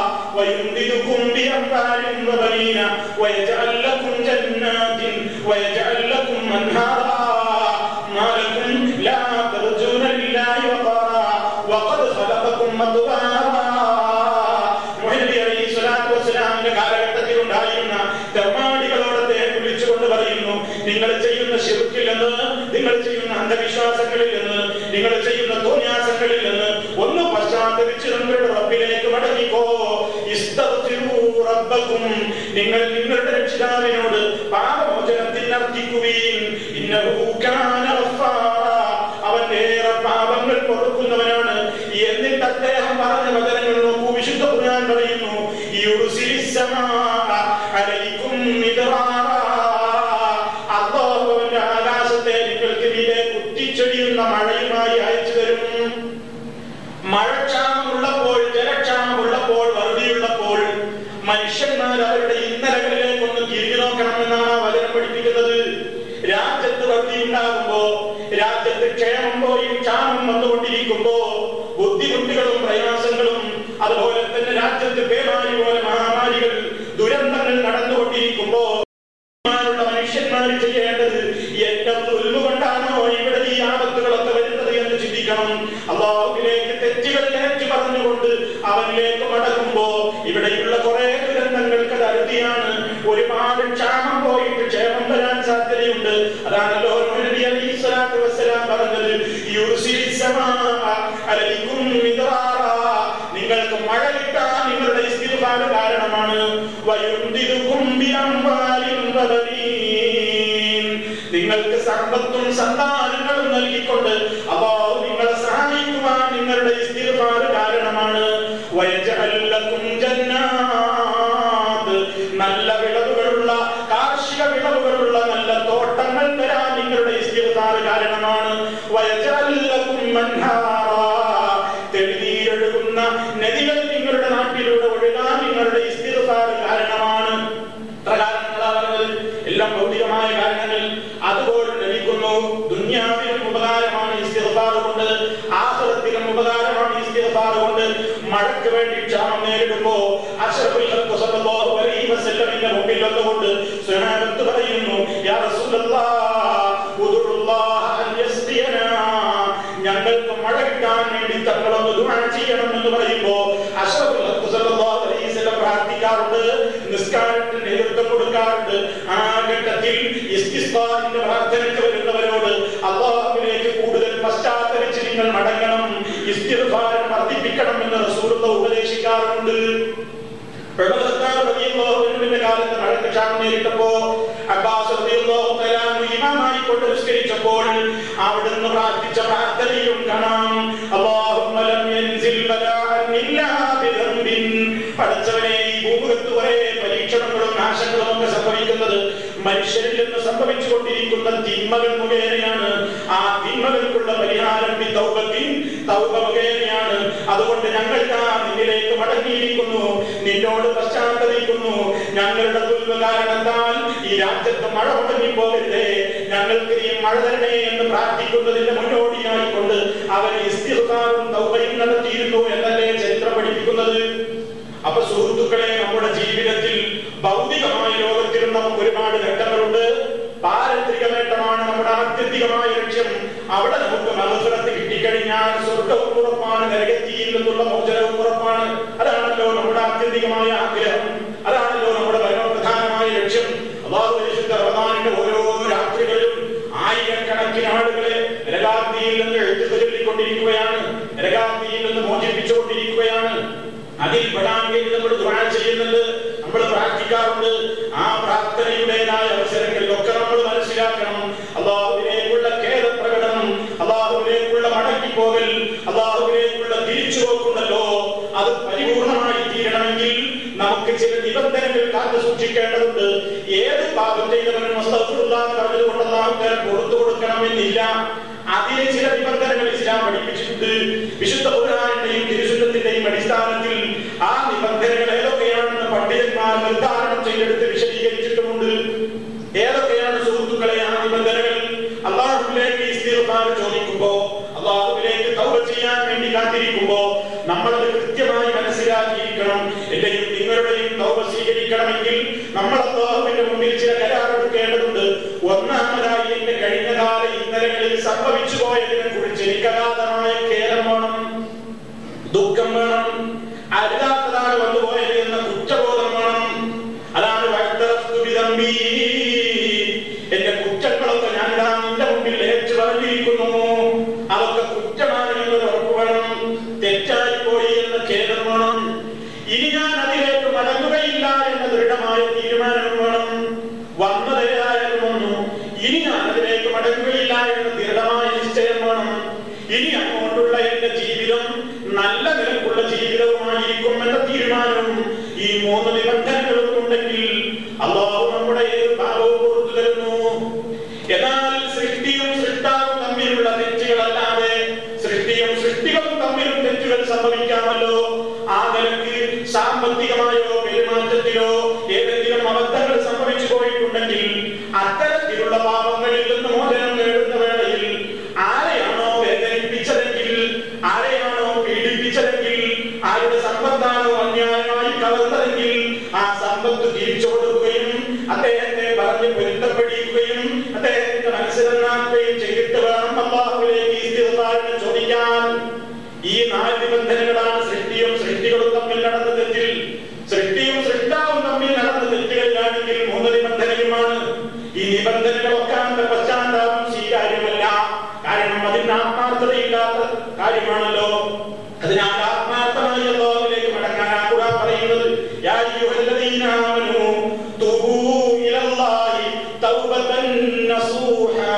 ويمددكم بأموال وبنين ويجعل لكم جنات ويجعل لكم أنهارا ما لكم لا ترجون لله وقارا وقد خلقكم أطوارا മുഹമ്മദ് അലൈഹി സ്വലാത്തു വസ്സലാമിന്റെ കാലഘട്ടത്തിൽ ഉണ്ടായിരുന്ന തെമ്മാടികളോട് അദ്ദേഹം വിളിച്ചുകൊണ്ട് പറയുന്നു നിങ്ങൾ ചെയ്യുന്ന ശിർക്കിൽ നിന്ന് നിങ്ങൾ ചെയ്യുന്ന അന്ധവിശ്വാസങ്ങളിൽ നിന്ന് നിങ്ങൾ ചെയ്യുന്ന തോന്യാസങ്ങളിൽ നിന്ന് ഒന്ന് പശ്ചാത്തലിച്ച് നിങ്ങളുടെ റബ്ബിലേക്ക് മടങ്ങിക്കോ ഇസ്തഗ്ഫിറൂ റബ്ബക്കും നിങ്ങൾ നിങ്ങളുടെ രക്ഷിതാവിനോട് പാപമോചനത്തിന് അർത്ഥിക്കുവീൻ ഇന്നഹു കാന ഗഫാറാ അവൻ ഏറെ പാപങ്ങൾ പൊറുക്കുന്നവനാണ് എന്നിട്ട് അദ്ദേഹം പറഞ്ഞ വചനങ്ങൾ നോക്കൂ വിശുദ്ധ ഖുർആൻ പറയുന്നു യുർസിലിസ് സമാഅ അലൈക്കും മിദ്റാറാ അല്ലാഹുവിന്റെ ആകാശത്തെ നിങ്ങൾക്ക് മീതെ കുത്തിച്ചൊരിയുന്ന മഴയുമായി അയച്ചു തരും മഴക്ഷാമമുള്ളപ്പോൾ ജലക്ഷാമമുള്ളപ്പോൾ വറുതിയുള്ളപ്പോൾ മനുഷ്യന്മാർ അവരുടെ ഇന്നലകളിലേക്ക് ഒന്ന് തിരിഞ്ഞു നോക്കണമെന്നാണ് ആ വചനം പഠിപ്പിക്കുന്നത് രാജ്യത്ത് വറുതി ഉണ്ടാകുമ്പോ രാജ്യത്ത് ക്ഷേമം പോയി ക്ഷാമം വന്നുകൊണ്ടിരിക്കുമ്പോ ബുദ്ധിമുട്ടുകളും പ്രയാസങ്ങളും അതുപോലെ തന്നെ രാജ്യത്ത് പേമാരി പോലെ മഹാമാരികൾ ദുരന്തങ്ങൾ നടന്നുകൊണ്ടിരിക്കുമ്പോ ുള്ള മനുഷ്യന്മാർ ചെയ്യേണ്ടത് എന്റെ തൊഴില് കൊണ്ടാണോ ഇവിടെ ഈ ആപത്തുകളൊക്കെ വരുന്നത് എന്ന് ചിന്തിക്കണം അള്ളാഹുവിലേക്ക് തെറ്റുകളിലേക്ക് പറഞ്ഞുകൊണ്ട് അവനിലേക്ക് മടങ്ങുമ്പോ ഇവിടെയുള്ള കുറെ ദുരന്തങ്ങൾക്ക് അത് അറുതിയാണ് ഒരുപാട് ക്ഷാമം പോയിട്ട് ക്ഷേമം വരാൻ സാധ്യതയുണ്ട് അതാണല്ലോ നബി അലൈഹി സ്വലാത്തു സ്വലാത്തു വസ്സലാം പറഞ്ഞത് യുർസിലിസ് സമാഅ അലൈക്കും മിദ്റാറാ നിങ്ങൾക്ക് മഴ കിട്ടാൻ നിങ്ങളുടെ ഇസ്തിഗ്ഫാർ കാരണമാണ് വയുംദിദുകും ബിഅംവാലിൻ വബനീൻ നിങ്ങൾക്ക് സമ്പത്തും സന്താനങ്ങളും നൽകിക്കൊണ്ട് അല്ലാഹു നിങ്ങളെ സഹായിക്കുവാൻ നിങ്ങളുടെ ഇസ്തിഗ്ഫാർ കാരണമാണ് വയജഅൽ ലക്കും ജന്നാത്ത് നല്ല വിളവുകളുള്ള കാർഷിക വിളവുകളുള്ള നല്ല തോട്ടങ്ങൾ തരാൻ നിങ്ങളുടെ ഇസ്തിഗ്ഫാർ കാരണമാണ് വയജഅൽ ലക്കും മൻഹാറാ തെളിനീരൊഴുകുന്ന നദികൾ നിങ്ങളുടെ നാട്ടിലൂടെ ഒഴുകാൻ നിങ്ങളുടെ ഇസ്തിഗ്ഫാർ കാരണമാണ് എത്ര കാരണങ്ങളാ പറഞ്ഞത് എല്ലാം ഭൗതികമായ കാരണങ്ങൾ അതുപോലെ ലഭിക്കുന്നു ദുന്യാവിലും ഉപകാരമാണ് ഇസ്തിഗ്ഫാർ കൊണ്ട് ആഖിറത്തിലും ഉപകാരമാണ് ഇസ്തിഗ്ഫാർ കൊണ്ട് മഴയ്ക്ക് വേണ്ടി ക്ഷാമം നേരിടുമ്പോ അഷ്റഫുൽ ഖൽഖ് സല്ലല്ലാഹു അലൈഹി വസല്ലമിന്റെ മുമ്പിൽ വന്നുകൊണ്ട് സ്വഹാബത്ത് പറയുന്നു യാ റസൂലല്ലാഹ് ഉദുറുല്ലാഹ അൻ യസ്ഖിയനാ ഞങ്ങൾക്ക് മഴ കിട്ടാൻ വേണ്ടി തങ്ങളൊന്ന് ദുആ ചെയ്യണം എന്ന് പറയുമ്പോ അഷ്റഫുൽ ഖൽഖ് സല്ലല്ലാഹു അലൈഹി വസല്ലം പ്രാർത്ഥിക്കാറുണ്ട് നിസ്കാരത്തിന് നേതൃത്വം കൊടുക്കാറുണ്ട് ആ ഘട്ടത്തിൽ ഇസ്തിസ്ഖാറിന്റെ പ്രാർത്ഥനയ്ക്ക് വരുന്നവരോട് അള്ളാഹുവിലേക്ക് കൂടുതൽ പശ്ചാത്തലിച്ച് നിങ്ങൾ മടങ്ങണം ഇസ്തിഗ്ഫാർ വർദ്ധിപ്പിക്കണം എന്ന് റസൂലുള്ള ഉപദേശിക്കാറുണ്ട് പ്രബലത്താറിന്റെ കാലത്ത് മഴക്ക് ക്ഷാമം നേരിട്ടപ്പോ അബ്ബാസ് റളിയല്ലാഹു തആല അൻഹു ഇമാമായി കൊണ്ട് നിസ്കരിച്ചപ്പോൾ അവിടുന്ന് പ്രാർത്ഥിച്ച പ്രാർത്ഥനയും കാണാം അല്ലാഹുമ്മ ലം യൻസിൽ ബലാഅൻ ഇല്ലാ ബിദംബിൻ പടച്ചവനെ ഈ ഭൂമുഖത്ത് കുറെ പരീക്ഷണങ്ങളും നാശങ്ങളും ഒക്കെ സംഭവിക്കുന്നത് മനുഷ്യരിൽ നിന്ന് സംഭവിച്ചുകൊണ്ടിരിക്കുന്ന തിന്മകൾ മുഖേനയാണ് ആ തിന്മകൾക്കുള്ള പരിഹാരം ബി തൗബത്തിൻ തൗബ മുഖേനയാണ് അതുകൊണ്ട് ഞങ്ങൾ ദാ നിന്നിലേക്ക് മടങ്ങിയിരിക്കുന്നു നിന്നോട് പശ്ചാത്തലിക്കുന്നു ഞങ്ങളുടെ തുൽവ കാരണത്താൽ ഈ രാജ്യത്ത് മഴ മുടങ്ങി പോകരുതേ ഞങ്ങൾക്ക് ഈ മഴ തരണേ എന്ന് പ്രാർത്ഥിക്കുന്നതിന്റെ മുന്നോടിയായിക്കൊണ്ട് അവൻ ഇസ്തിഹാറും തൗബയും നടത്തിയിരുന്നു എന്നല്ലേ ചരിത്രം പഠിപ്പിക്കുന്നത് അപ്പൊ സുഹൃത്തുക്കളെ നമ്മുടെ ജീവിതത്തിൽ ഭൗതികമായ ലോകത്തിലും നമുക്ക് ഒരുപാട് നേട്ടങ്ങളുണ്ട് പാരത്രിക നേട്ടമാണ് നമ്മുടെ ആത്യന്തികമായ ലക്ഷ്യം അവിടെ നമുക്ക് മത്സരത്തിൽ കിട്ടിക്കഴിഞ്ഞാൽ സ്വർഗവും ഉറപ്പാണ് നരകത്തിയിൽ നിന്നുള്ള മോചനവും ഉറപ്പാണ് അതാണല്ലോ നമ്മുടെ ആത്യന്തികമായ ആഗ്രഹം അതാണല്ലോ നമ്മുടെ പരമപ്രധാനമായ ലക്ഷ്യം അള്ളാഹു പരിശുദ്ധ റമദാനിന്റെ ഓരോ രാത്രികളിലും ആയിരക്കണക്കിന് ആളുകളെ നരകാഗ്നിയിൽ നിന്ന് എഴുത്തു ചൊല്ലിക്കൊണ്ടിരിക്കുകയാണ് നരകാഗ്നിയിൽ നിന്ന് മോചിപ്പിച്ചുകൊണ്ടിരിക്കുകയാണ് അതിൽ പെടാൻ വേണ്ടി നമ്മൾ ദുആ ചെയ്യുന്നുണ്ട് നമ്മൾ പ്രാർത്ഥിക്കാറുണ്ട് ആ പ്രാർത്ഥനയുടേതായ അവസരങ്ങളിലൊക്കെ നമ്മൾ മനസ്സിലാക്കണം അള്ളാഹുവിനേക്കുള്ള ഖേദപ്രകടനം അള്ളാഹുവിനേക്കുള്ള മടക്കിപ്പോകൽ അള്ളാഹുവിനേക്കുള്ള തിരിച്ചുപോക്കുണ്ടല്ലോ അത് പരിപൂർണമായി തീരണമെങ്കിൽ നമുക്ക് ചില നിബന്ധനകൾ കാത്തു സൂക്ഷിക്കേണ്ടതുണ്ട് ഏത് പാപം ചെയ്തവനും അസ്തഗ്ഫിറുല്ലാഹ് എന്ന് പറഞ്ഞതുകൊണ്ട് അള്ളാഹുക്കാരൻ പുറത്തു കൊടുക്കണമെന്നില്ല അതിന് ചില നിബന്ധനകൾ ഇസ്ലാം പഠിപ്പിച്ചിട്ടുണ്ട് വിശുദ്ധ ഖുർആനിന്റെയും തിരുശുദ്ധത്തിന്റെയും അടിസ്ഥാനത്തിൽ ആ നിബന്ധനകൾ ഏതൊക്കെയാണെന്ന് പണ്ഡിതന്മാർ നിർദ്ധാരണം ചെയ്തെടുത്ത് വിശദീകരിച്ചിട്ടുമുണ്ട് ഏതൊക്കെയാണ് സുഹൃത്തുക്കളെ ആ നിബന്ധനകൾ അള്ളാഹുവിലേക്ക് ഇസ്തിഗ്ഫാർ ചോദിക്കുമ്പോ അള്ളാഹുവിലേക്ക് തൗബ ചെയ്യാൻ വേണ്ടി കാത്തിരിക്കുമ്പോ നമ്മളത് കൃത്യമായി മനസ്സിലാക്കിയിരിക്കണം എന്റെയും നിങ്ങളുടെയും തൗബ സ്വീകരിക്കണമെങ്കിൽ നമ്മൾ അള്ളാഹുവിന്റെ മുമ്പിൽ ചില കരാറെടുക്കേണ്ടതുണ്ട് ഒന്നാമതായി എന്റെ കഴിഞ്ഞകാല ഇന്നലകളിൽ സംഭവിച്ചു പോയതിനെ കുറിച്ച് എനിക്ക് അഗാധമായ ഖേദം വേണം ദുഃഖം വേണം അരുതാത്തതാണ് വന്നുപോയത് എന്ന കുറ്റബോധം വേണം അതാണ് വഅ്തറഫ്തു ബിദംബി. എന്റെ കുറ്റങ്ങളൊക്കെ ഞാൻ ഇതാ നിന്റെ മുമ്പിൽ ഏറ്റു പറഞ്ഞിരിക്കുന്നു അതൊക്കെ കുറ്റമാണ് എന്നൊരു ഉറപ്പ് വേണം തെറ്റായി പോയി എന്ന ഖേദം വേണം ഇനി ഞാൻ അതിലേക്ക് മടങ്ങുകയില്ല എന്ന ദൃഢമായ തീരുമാനം വേണം വന്നതേതായാലും വന്നു ഇനി ഞാൻ അതിലേക്ക് മടങ്ങുകയില്ല എന്ന ദൃഢമായ നിശ്ചയം വേണം ഇനി അങ്ങോട്ടുള്ള എന്റെ ജീവിതം നല്ല നിലക്കുള്ള ജീവിതവുമായിരിക്കും എന്ന തീരുമാനവും ഈ മൂന്ന് നിബന്ധനകളും ഉണ്ടെങ്കിൽ അള്ളാഹു നമ്മുടെ ഏത് ഭാവവും കൊടുത്തു തരുന്നു എന്നാൽ സൃഷ്ടിയും സൃഷ്ടാവും തമ്മിലുള്ള തെറ്റുകളല്ലാതെ സൃഷ്ടിയും സൃഷ്ടികളും തമ്മിലും തെറ്റുകൾ സംഭവിക്കാമല്ലോ ആ നിലയ്ക്ക് സാമ്പത്തികമായോ പെരുമാറ്റത്തിലോ ഏതെങ്കിലും അബദ്ധങ്ങൾ സംഭവിച്ചു പോയിട്ടുണ്ടെങ്കിൽ അത്തരത്തിലുള്ള പാപങ്ങളിൽ നിന്ന് മോചനം നേടുന്ന വേളയിൽ ആരെയാണോ വേദനിപ്പിച്ചതെങ്കിൽ ആരെയാണോ പീഡിപ്പിച്ചതെങ്കിൽ ആരുടെ സമ്പത്താണോ അന്യായമായി കവർന്നതെങ്കിൽ ആ സമ്പത്ത് തിരിച്ചു കൊടുക്കുകയും അദ്ദേഹത്തെ പറഞ്ഞ് പൊരുത്തപ്പെടിക്കുകയും അദ്ദേഹത്തിന്റെ മനസ്സിലെന്നാക്കുകയും ചെയ്തിട്ട് വേണം അള്ളാഹുവിലേക്ക് ഇസ്തിഗ്ഫാറിന് ചോദിക്കാൻ ഈ നാല് നിബന്ധനകളാണ് സൃഷ്ടിയും സൃഷ്ടികളും തമ്മിൽ നടന്ന തെറ്റിൽ സൃഷ്ടിയും സൃഷ്ടാവും തമ്മിൽ നടന്ന തെറ്റുകളിലാണെങ്കിൽ മൂന്ന് നിബന്ധനയുമാണ് ഈ നിബന്ധനകളൊക്കെ പശ്ചാത്താപം സ്വീകാര്യമല്ല കാരണം അതിന് ആത്മാർത്ഥതയില്ലാത്ത കാര്യമാണല്ലോ അതിനാൽ ആത്മാർത്ഥമായി അല്ലാഹുവിലേക്ക് മടങ്ങാനാ ഖുർആൻ പറയുന്നത് യാ അയ്യുഹല്ലദീന ആമനൂ തൂബൂ ഇലല്ലാഹി തൗബതൻ നസൂഹാ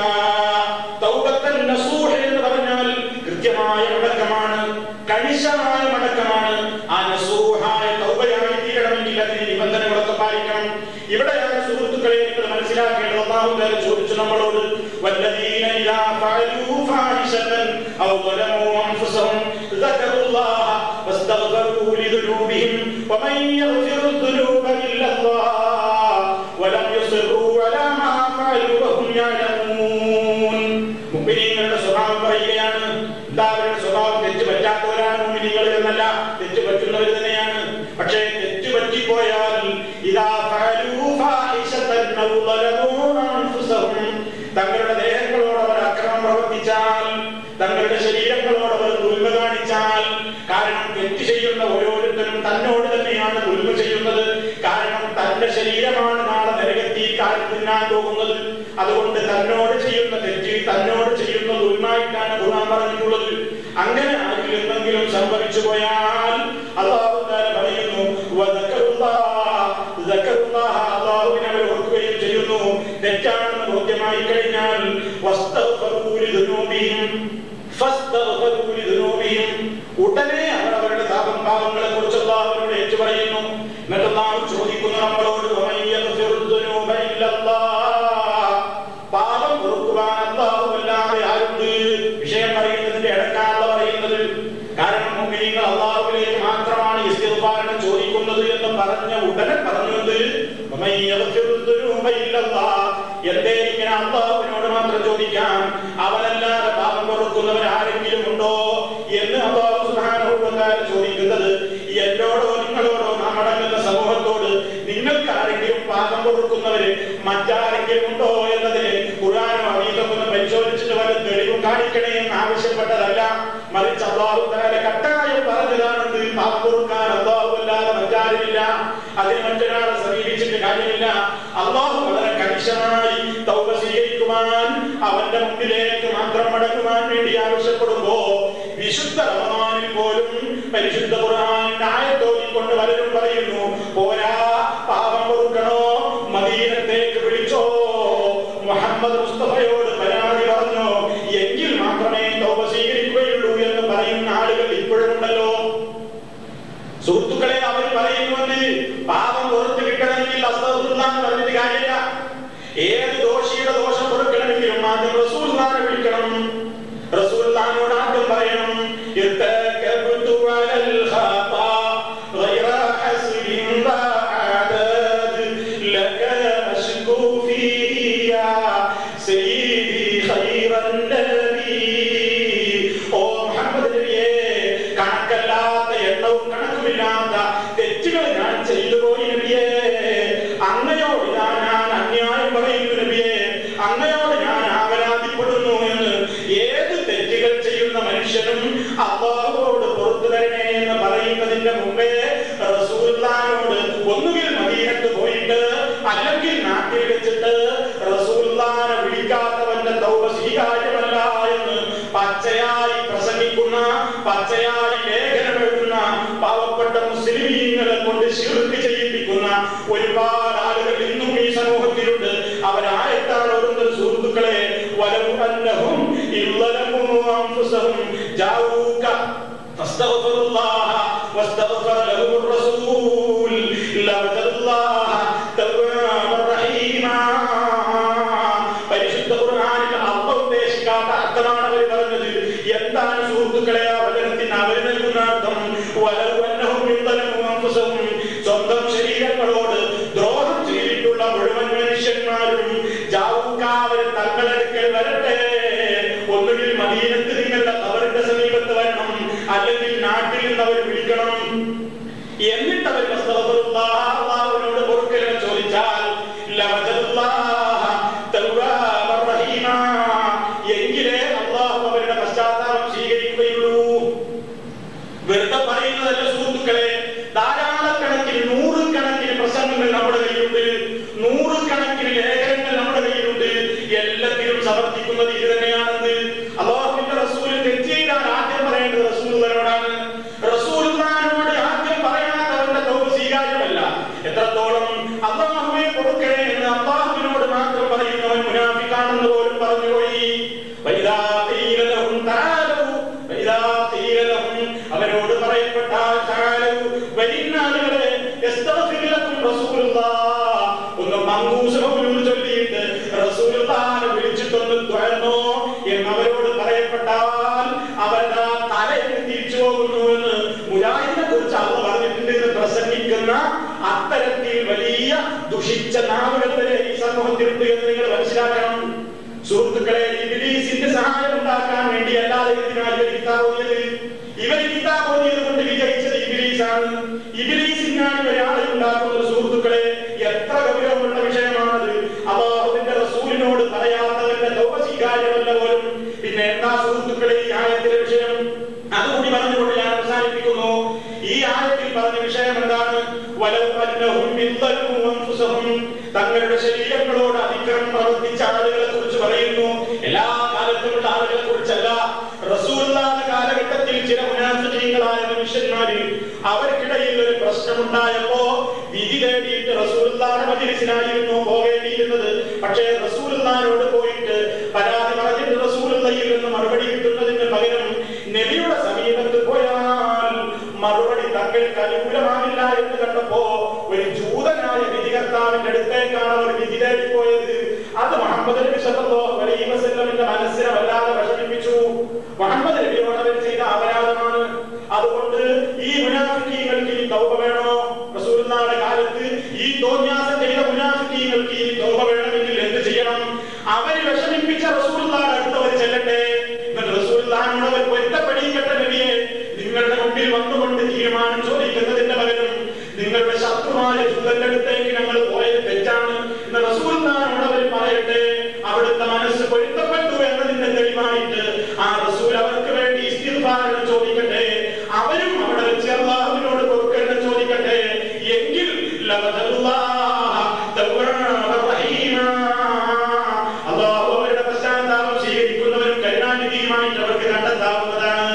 തൗബത്തൻ നസൂഹ് എന്ന് പറഞ്ഞാൽ കൃത്യമായ മടക്കമാണ് കണിശമായ മടക്കമാണ് ആ നസൂഹായ തൗബയായി തീരണമെങ്കിൽ അതിന് നിബന്ധനകളൊക്കെ പാലിക്കണം ഇവിടെയാണ് സുഹൃത്തുക്കളെ നിങ്ങൾ മനസ്സിലാക്കേണ്ടത് അള്ളാഹു താല ചോദിച്ചു നമ്മളോട് വല്ലദീന ഇദാ ഫഅലൂ ഫാഹിശതൻ ഔ ളലമൂ അൻഫുസഹും ذكروا الله واستغفروا لذنوبهم ومن يغفر الذنوب إلا الله ولم يصروا على ما فعلوا وهم يعلمون മുഅ്മിനീങ്ങളുടെ സ്വഭാവം പറയുകയാണ് എന്താ അവരുടെ സ്വഭാവം തെറ്റ് പറ്റാത്തവരാണ് മുഅ്മിനീങ്ങൾ എന്നല്ല തെറ്റ് പറ്റുന്നവർ തന്നെയാണ് പക്ഷേ തെറ്റ് പറ്റിപ്പോയാൽ ഇദാ ഫഅലൂ ഫാഹിശതൻ ഔ ളലമൂ അൻഫുസഹും തങ്ങളുടെ ദേഹങ്ങളോട് അവർ അക്രമം പ്രവർത്തിച്ചാൽ തങ്ങളുടെ ശരീരങ്ങളോട് അവർ ദുൽമ കാണിച്ചാൽ കാരണം തെറ്റ് ചെയ്യുന്ന ഓരോരുത്തരും തന്നോട് തന്നെയാണ് ദുൽമ ചെയ്യുന്നത് കാരണം തന്റെ ശരീരമാണ് നാളെ നരകത്തിൽ കാലം തിന്നാൻ പോകുന്നത് അതുകൊണ്ട് തന്നോട് ചെയ്യുന്ന തെറ്റ് തന്നോട് ചെയ്യുന്ന ദുൽമായിട്ടാണ് ഖുർആൻ പറഞ്ഞിട്ടുള്ളത് അങ്ങനെ ആരിൽ എന്തെങ്കിലും സംഭവിച്ചു പോയാൽ അള്ളാഹു താല പറയുന്നു വദക്കറുല്ലാഹ്, ദക്കറുല്ലാഹ്, അള്ളാഹുവിനെ അവർ ഓർക്കുകയും ചെയ്യുന്നു തെറ്റാണെന്ന് ബോധ്യമായി കഴിഞ്ഞാൽ വസ്തഗ്ഫറൂ ലിദുനൂബിഹിം ഫസ്തഗ്ഫറൂ ലിദുനൂബിഹിം. ഉടനെ അവർ അവരുടെ പാപം പാപങ്ങളെ കുറിച്ച് അള്ളാഹുവിനോട് ഏറ്റു പറയുന്നു എന്നിട്ട് അള്ളാഹു ചോദിക്കുന്നു നമ്മളോട് "വമൻ യഗ്ഫിറു ദുനൂബ ഇല്ലല്ലാഹ്?" പാപം പൊറുക്കുവാൻ അള്ളാഹു അല്ലാതെ ആരുണ്ട് വിഷയം പറയുന്നതിന്റെ ഇടക്കാണല്ലോ പറയുന്നത് കാരണം മുഅ്മിനീങ്ങൾ അള്ളാഹുവിലേക്ക് മാത്രമാണ് ഇസ്തിഗ്ഫാറിന് ചോദിക്കുന്നത് എന്ന് പറഞ്ഞ ഉടനെ പറഞ്ഞത് "വമൻ യഗ്ഫിറു ദുനൂബ ഇല്ലല്ലാഹ്." എന്തേ ഇങ്ങനെ അള്ളാഹുവിനോട് മാത്രം ചോദിക്കാം അവനല്ലാതെ പാപം പൊറുക്കുന്നവർ ആരെങ്കിലും ഉണ്ടോ എന്ന് അള്ളാഹു സുബ്ഹാനഹു വ തആല ചോദിക്കുന്നത് എന്നോടോ നിങ്ങളോടോ നാം അടങ്ങുന്ന സമൂഹത്തോട് നിങ്ങൾക്ക് ആരെങ്കിലും പാപം പൊറുക്കുന്നവര് മറ്റാരെങ്കിലും ഉണ്ടോ എന്നതിന് ഖുർആനോ ഹദീസൊക്കെ ഒന്ന് പരിശോധിച്ചിട്ട് വല്ല തെളിവും കാണിക്കണേ എന്ന് ആവശ്യപ്പെട്ടതല്ല മറിച്ച് അള്ളാഹു തആല കട്ടായം പറഞ്ഞതാണെന്ന് പാപം പൊറുക്കാൻ അള്ളാഹു അല്ലാതെ മറ്റാരുമില്ല അതിന് മറ്റൊരാളെ സമീപിച്ചിട്ട് കാര്യമില്ല അള്ളാഹു വളരെ കണിശമായി തൗബ സ്വീകരിക്കുവാൻ അവന്റെ മുമ്പിലേക്ക് മാത്രം മടങ്ങുവാൻ വേണ്ടി ആവശ്യപ്പെടുമ്പോ വിശുദ്ധ റമദാനിൽ പോലും പരിശുദ്ധ ഖുർആനിന്റെ ആയത്തോടിക്കൊണ്ട് പലരും പറയുന്നു പോരാ പാപം പൊറുക്കണോ മദീനത്തേക്ക് വിളിച്ചോ മുഹമ്മദ് മുസ്തഫയോട് പരാതി പറഞ്ഞോ എങ്കിൽ മാത്രമേ തൗബ സ്വീകരിക്കുകയുള്ളൂ എന്ന് പറയുന്ന ആളുകൾ ഇപ്പോഴും ഉണ്ടല്ലോ സുഹൃത്തുക്കളെ അവർ പറയുന്നുവെന്ന് പാപം പുറത്ത് കിട്ടണമെങ്കിൽ അസ്തഫുറുല്ലാ എന്ന് പറഞ്ഞിട്ട് കാര്യമില്ല ഏത് ദോഷിയുടെ ദോഷം പൊറുക്കണമെങ്കിലും ആദ്യം റസൂൽദാനെ വിളിക്കണം റസൂൽദാനോട് ആദ്യം പറയണം ഇർതകബ്തു അലൽ ഖതാ غير حسب بعدد لك أشكو فيه يا سيدي خير النبي ഓ മുഹമ്മദ് നബിയേ കണക്കല്ലാത്ത എണ്ണവും കണക്കുമില്ലാത്ത തെറ്റുകൾ ഞാൻ ചെയ്തു പോയി നബിയേ അങ്ങയോട് ഇതാ ഞാൻ അന്യായം പറയുന്നു നബിയേ അങ്ങയോട് ഞാൻ ആവലാതിപ്പെടുന്നു എന്ന് ഏത് തെറ്റുകൾ ചെയ്യുന്ന മനുഷ്യനും അള്ളാഹുവോട് പുറത്തു തരണേ എന്ന് പറയുന്നതിന്റെ മുമ്പേ റസൂൽദാനോട് ഒന്നുകിൽ മദീനത്ത് പോയിട്ട് അല്ലെങ്കിൽ നാട്ടിൽ വെച്ചിട്ട് റസൂൽദാനെ വിളിക്കാത്തവന്റെ തൗബ സ്വീകാര്യമല്ല എന്ന് പച്ചയായി പ്രസംഗിക്കുന്ന പച്ചയായി ലേഖനം എഴുതുന്ന പാവപ്പെട്ട മുസ്ലിമീങ്ങളെ കൊണ്ട് ശിർക്ക് ചെയ്യിപ്പിക്കുന്ന ഒരുപാട് ആളുകൾ ഇന്നും ഈ സമൂഹത്തിലുണ്ട് അവരായത്താണ് ഓടുന്നത് സുഹൃത്തുക്കളെ വലം അന്നഹും ഇല്ലലമു അൻഫുസഹും ജാഊക فاستغفروا الله واستغفر لهم الرسول لوجدوا الله توابا رحيما പരിശുദ്ധ ഖുർആനിൽ അള്ള ഉദ്ദേശിക്കാത്ത അർത്ഥമാണ് അവർ പറഞ്ഞത് എന്താണ് സുഹൃത്തുക്കളെ ആ വചനത്തിന് അവർ നൽകുന്ന അർത്ഥം വലവു അന്നഹും ഇന്ധനവും അംഫുസവും സ്വന്തം ശരീരങ്ങളോട് ദ്രോഹം ചെയ്തിട്ടുള്ള മുഴുവൻ മനുഷ്യന്മാരും ജാവൂക്ക അവർ തങ്ങളെടുക്കൽ വരട്ടെ ഒന്നുകിൽ മദീനത്ത് നിങ്ങളുടെ അവരുടെ സമീപത്ത് വരണം അല്ലെങ്കിൽ നാട്ടിൽ നിന്ന് അവർ വിളിക്കണം എന്നിട്ട് അവർ അള്ളാഹുവിനോട് പൊറുക്കലിനെ ചോദിച്ചാൽ ലവജദുല്ലാഹ തവ്വാബർ റഹീമാ. എങ്കിലേ അള്ളാഹു അവരുടെ പശ്ചാത്താപം സ്വീകരിക്കുകയുള്ളൂ വെറുതെ പറയുന്നതല്ല സുഹൃത്തുക്കളെ ധാരാളം പോകുന്നുവെന്ന് മുജാഹിദിനെ കുറിച്ച് അള്ള പറഞ്ഞിട്ടുണ്ട് എന്ന് പ്രസംഗിക്കുന്ന അത്തരത്തിൽ വലിയ ദുഷിച്ച നാവുകൾ വരെ ഈ സമൂഹത്തിലുണ്ട് എന്ന് നിങ്ങൾ മനസ്സിലാക്കണം സുഹൃത്തുക്കളെ ഇബിലീസിന്റെ സഹായം ഉണ്ടാക്കാൻ വേണ്ടി അല്ലാതെ എന്തിനാണ് ഇവർ കിതാബ് ഓതിയത് ഇവർ കിതാബ് ഓതിയത് കൊണ്ട് വിജയിച്ചത് ഇബിലീസാണ് ഇബിലീസിനാണ് ഒരാളെ ഉണ്ടാക്കുന്നത് സുഹൃത്തുക്കളെ എത്ര ഗൗരവമുള്ള വിഷയമാണത് അള്ളാഹുവിന്റെ റസൂലിനോട് പറയാത്തവന്റെ തൗബ സ്വീകാര്യമല്ല പോലും പിന്നെ എന്താ സുഹൃത്തുക്കളെ ഈ ആയത്തിലെ വിഷയം അതുകൂടി പറഞ്ഞുകൊണ്ട് ഞാൻ അവസാനിപ്പിക്കുന്നു ഈ ആയത്തിൽ പറഞ്ഞ വിഷയം എന്താണ് വലൗ അന്നഹും ഇദ്ദലൂ അൻഫുസഹും തങ്ങളുടെ ശരീരങ്ങളോട് അതിക്രമം പ്രവർത്തിച്ച ആളുകളെ കുറിച്ച് പറയുന്നു എല്ലാ കാലത്തുമുള്ള ആളുകളെ കുറിച്ചല്ല റസൂലുള്ളാഹിന്റെ കാലഘട്ടത്തിൽ ചില മുനാഫിഖീങ്ങളായ മനുഷ്യന്മാര് അവർക്കിടയിൽ ഒരു പ്രശ്നമുണ്ടായപ്പോ വിധി തേടിയിട്ട് റസൂലുള്ളാഹിന്റെ മജ്ലിസിനായിരുന്നു പോകേണ്ടിയിരുന്നത് പക്ഷേ റസൂലുള്ളാഹിനോട് പോയിട്ട് പരാതി പറഞ്ഞിട്ട് റസൂലുള്ളാഹിയിൽ നിന്ന് മറുപടി കിട്ടുന്നതിന് പകരം നബിയുടെ സമീപത്ത് പോയാൽ മറുപടി തങ്ങൾക്ക് അനുകൂലമാകില്ല എന്ന് കണ്ടപ്പോ ഒരു ജൂതനായ വിധികർത്താവിന്റെ അടുത്തേക്കാണ് അവർ വിധി തേടി പോയത് അത് മുഹമ്മദ് നബി സല്ലല്ലാഹു അലൈഹി വസല്ലമിന്റെ മനസ്സിനെ വല്ലാതെ വിഷമിപ്പിച്ചു മുഹമ്മദ് നബിയോട് അവർ ചെയ്ത അപരാധമാണ് അതുകൊണ്ട് ഈ മുനാഫിക്കീങ്ങൾക്ക് ഇനി തൗബ വേണോ റസൂലുള്ളാഹിയുടെ കാലത്ത് ഈ തോന്യാസം ചെയ്ത മുനാഫിക്കീങ്ങൾക്ക് ഇനി തൗബ വേണമെങ്കിൽ എന്ത് ചെയ്യണം അവര് വിഷമിപ്പിച്ച റസൂലുള്ളാഹിയുടെ അടുത്തവർ ചെല്ലട്ടെ എന്നിട്ട് റസൂലുള്ളാഹിനോട് അവർ പൊരുത്തപ്പെടിക്കട്ടെ നബിയെ നിങ്ങളുടെ മുമ്പിൽ വന്നുകൊണ്ട് തീരുമാനം ചോദിക്കുന്നതിന്റെ പകരം നിങ്ങളുടെ ശത്രുവായ ജൂതന്റെ അടുത്തേക്ക് ഞങ്ങൾ പോയത് തെറ്റാണ് എന്ന് റസൂലിനോട് അവർ പറയട്ടെ അവിടുത്തെ മനസ്സ് പൊരുത്തപ്പെട്ടു എന്നതിന്റെ തെളിവായിട്ട് ആ റസൂൽ അവർക്ക് വേണ്ടി ഇസ്തിഗ്ഫാറിനെ ചോദിക്കട്ടെ അവരും അവിടെ വെച്ച് അള്ളാഹുവിനോട് കൊടുക്കേണ്ട ചോദിക്കട്ടെ എങ്കിൽ ലവദല്ലാഹ തവ്വാബർ റഹീമാ. അള്ളാഹു അവരുടെ പശ്ചാത്താപം സ്വീകരിക്കുന്നവരും കരുണാനിധിയുമായിട്ട് അവർക്ക് കണ്ടെത്താവുന്നതാണ്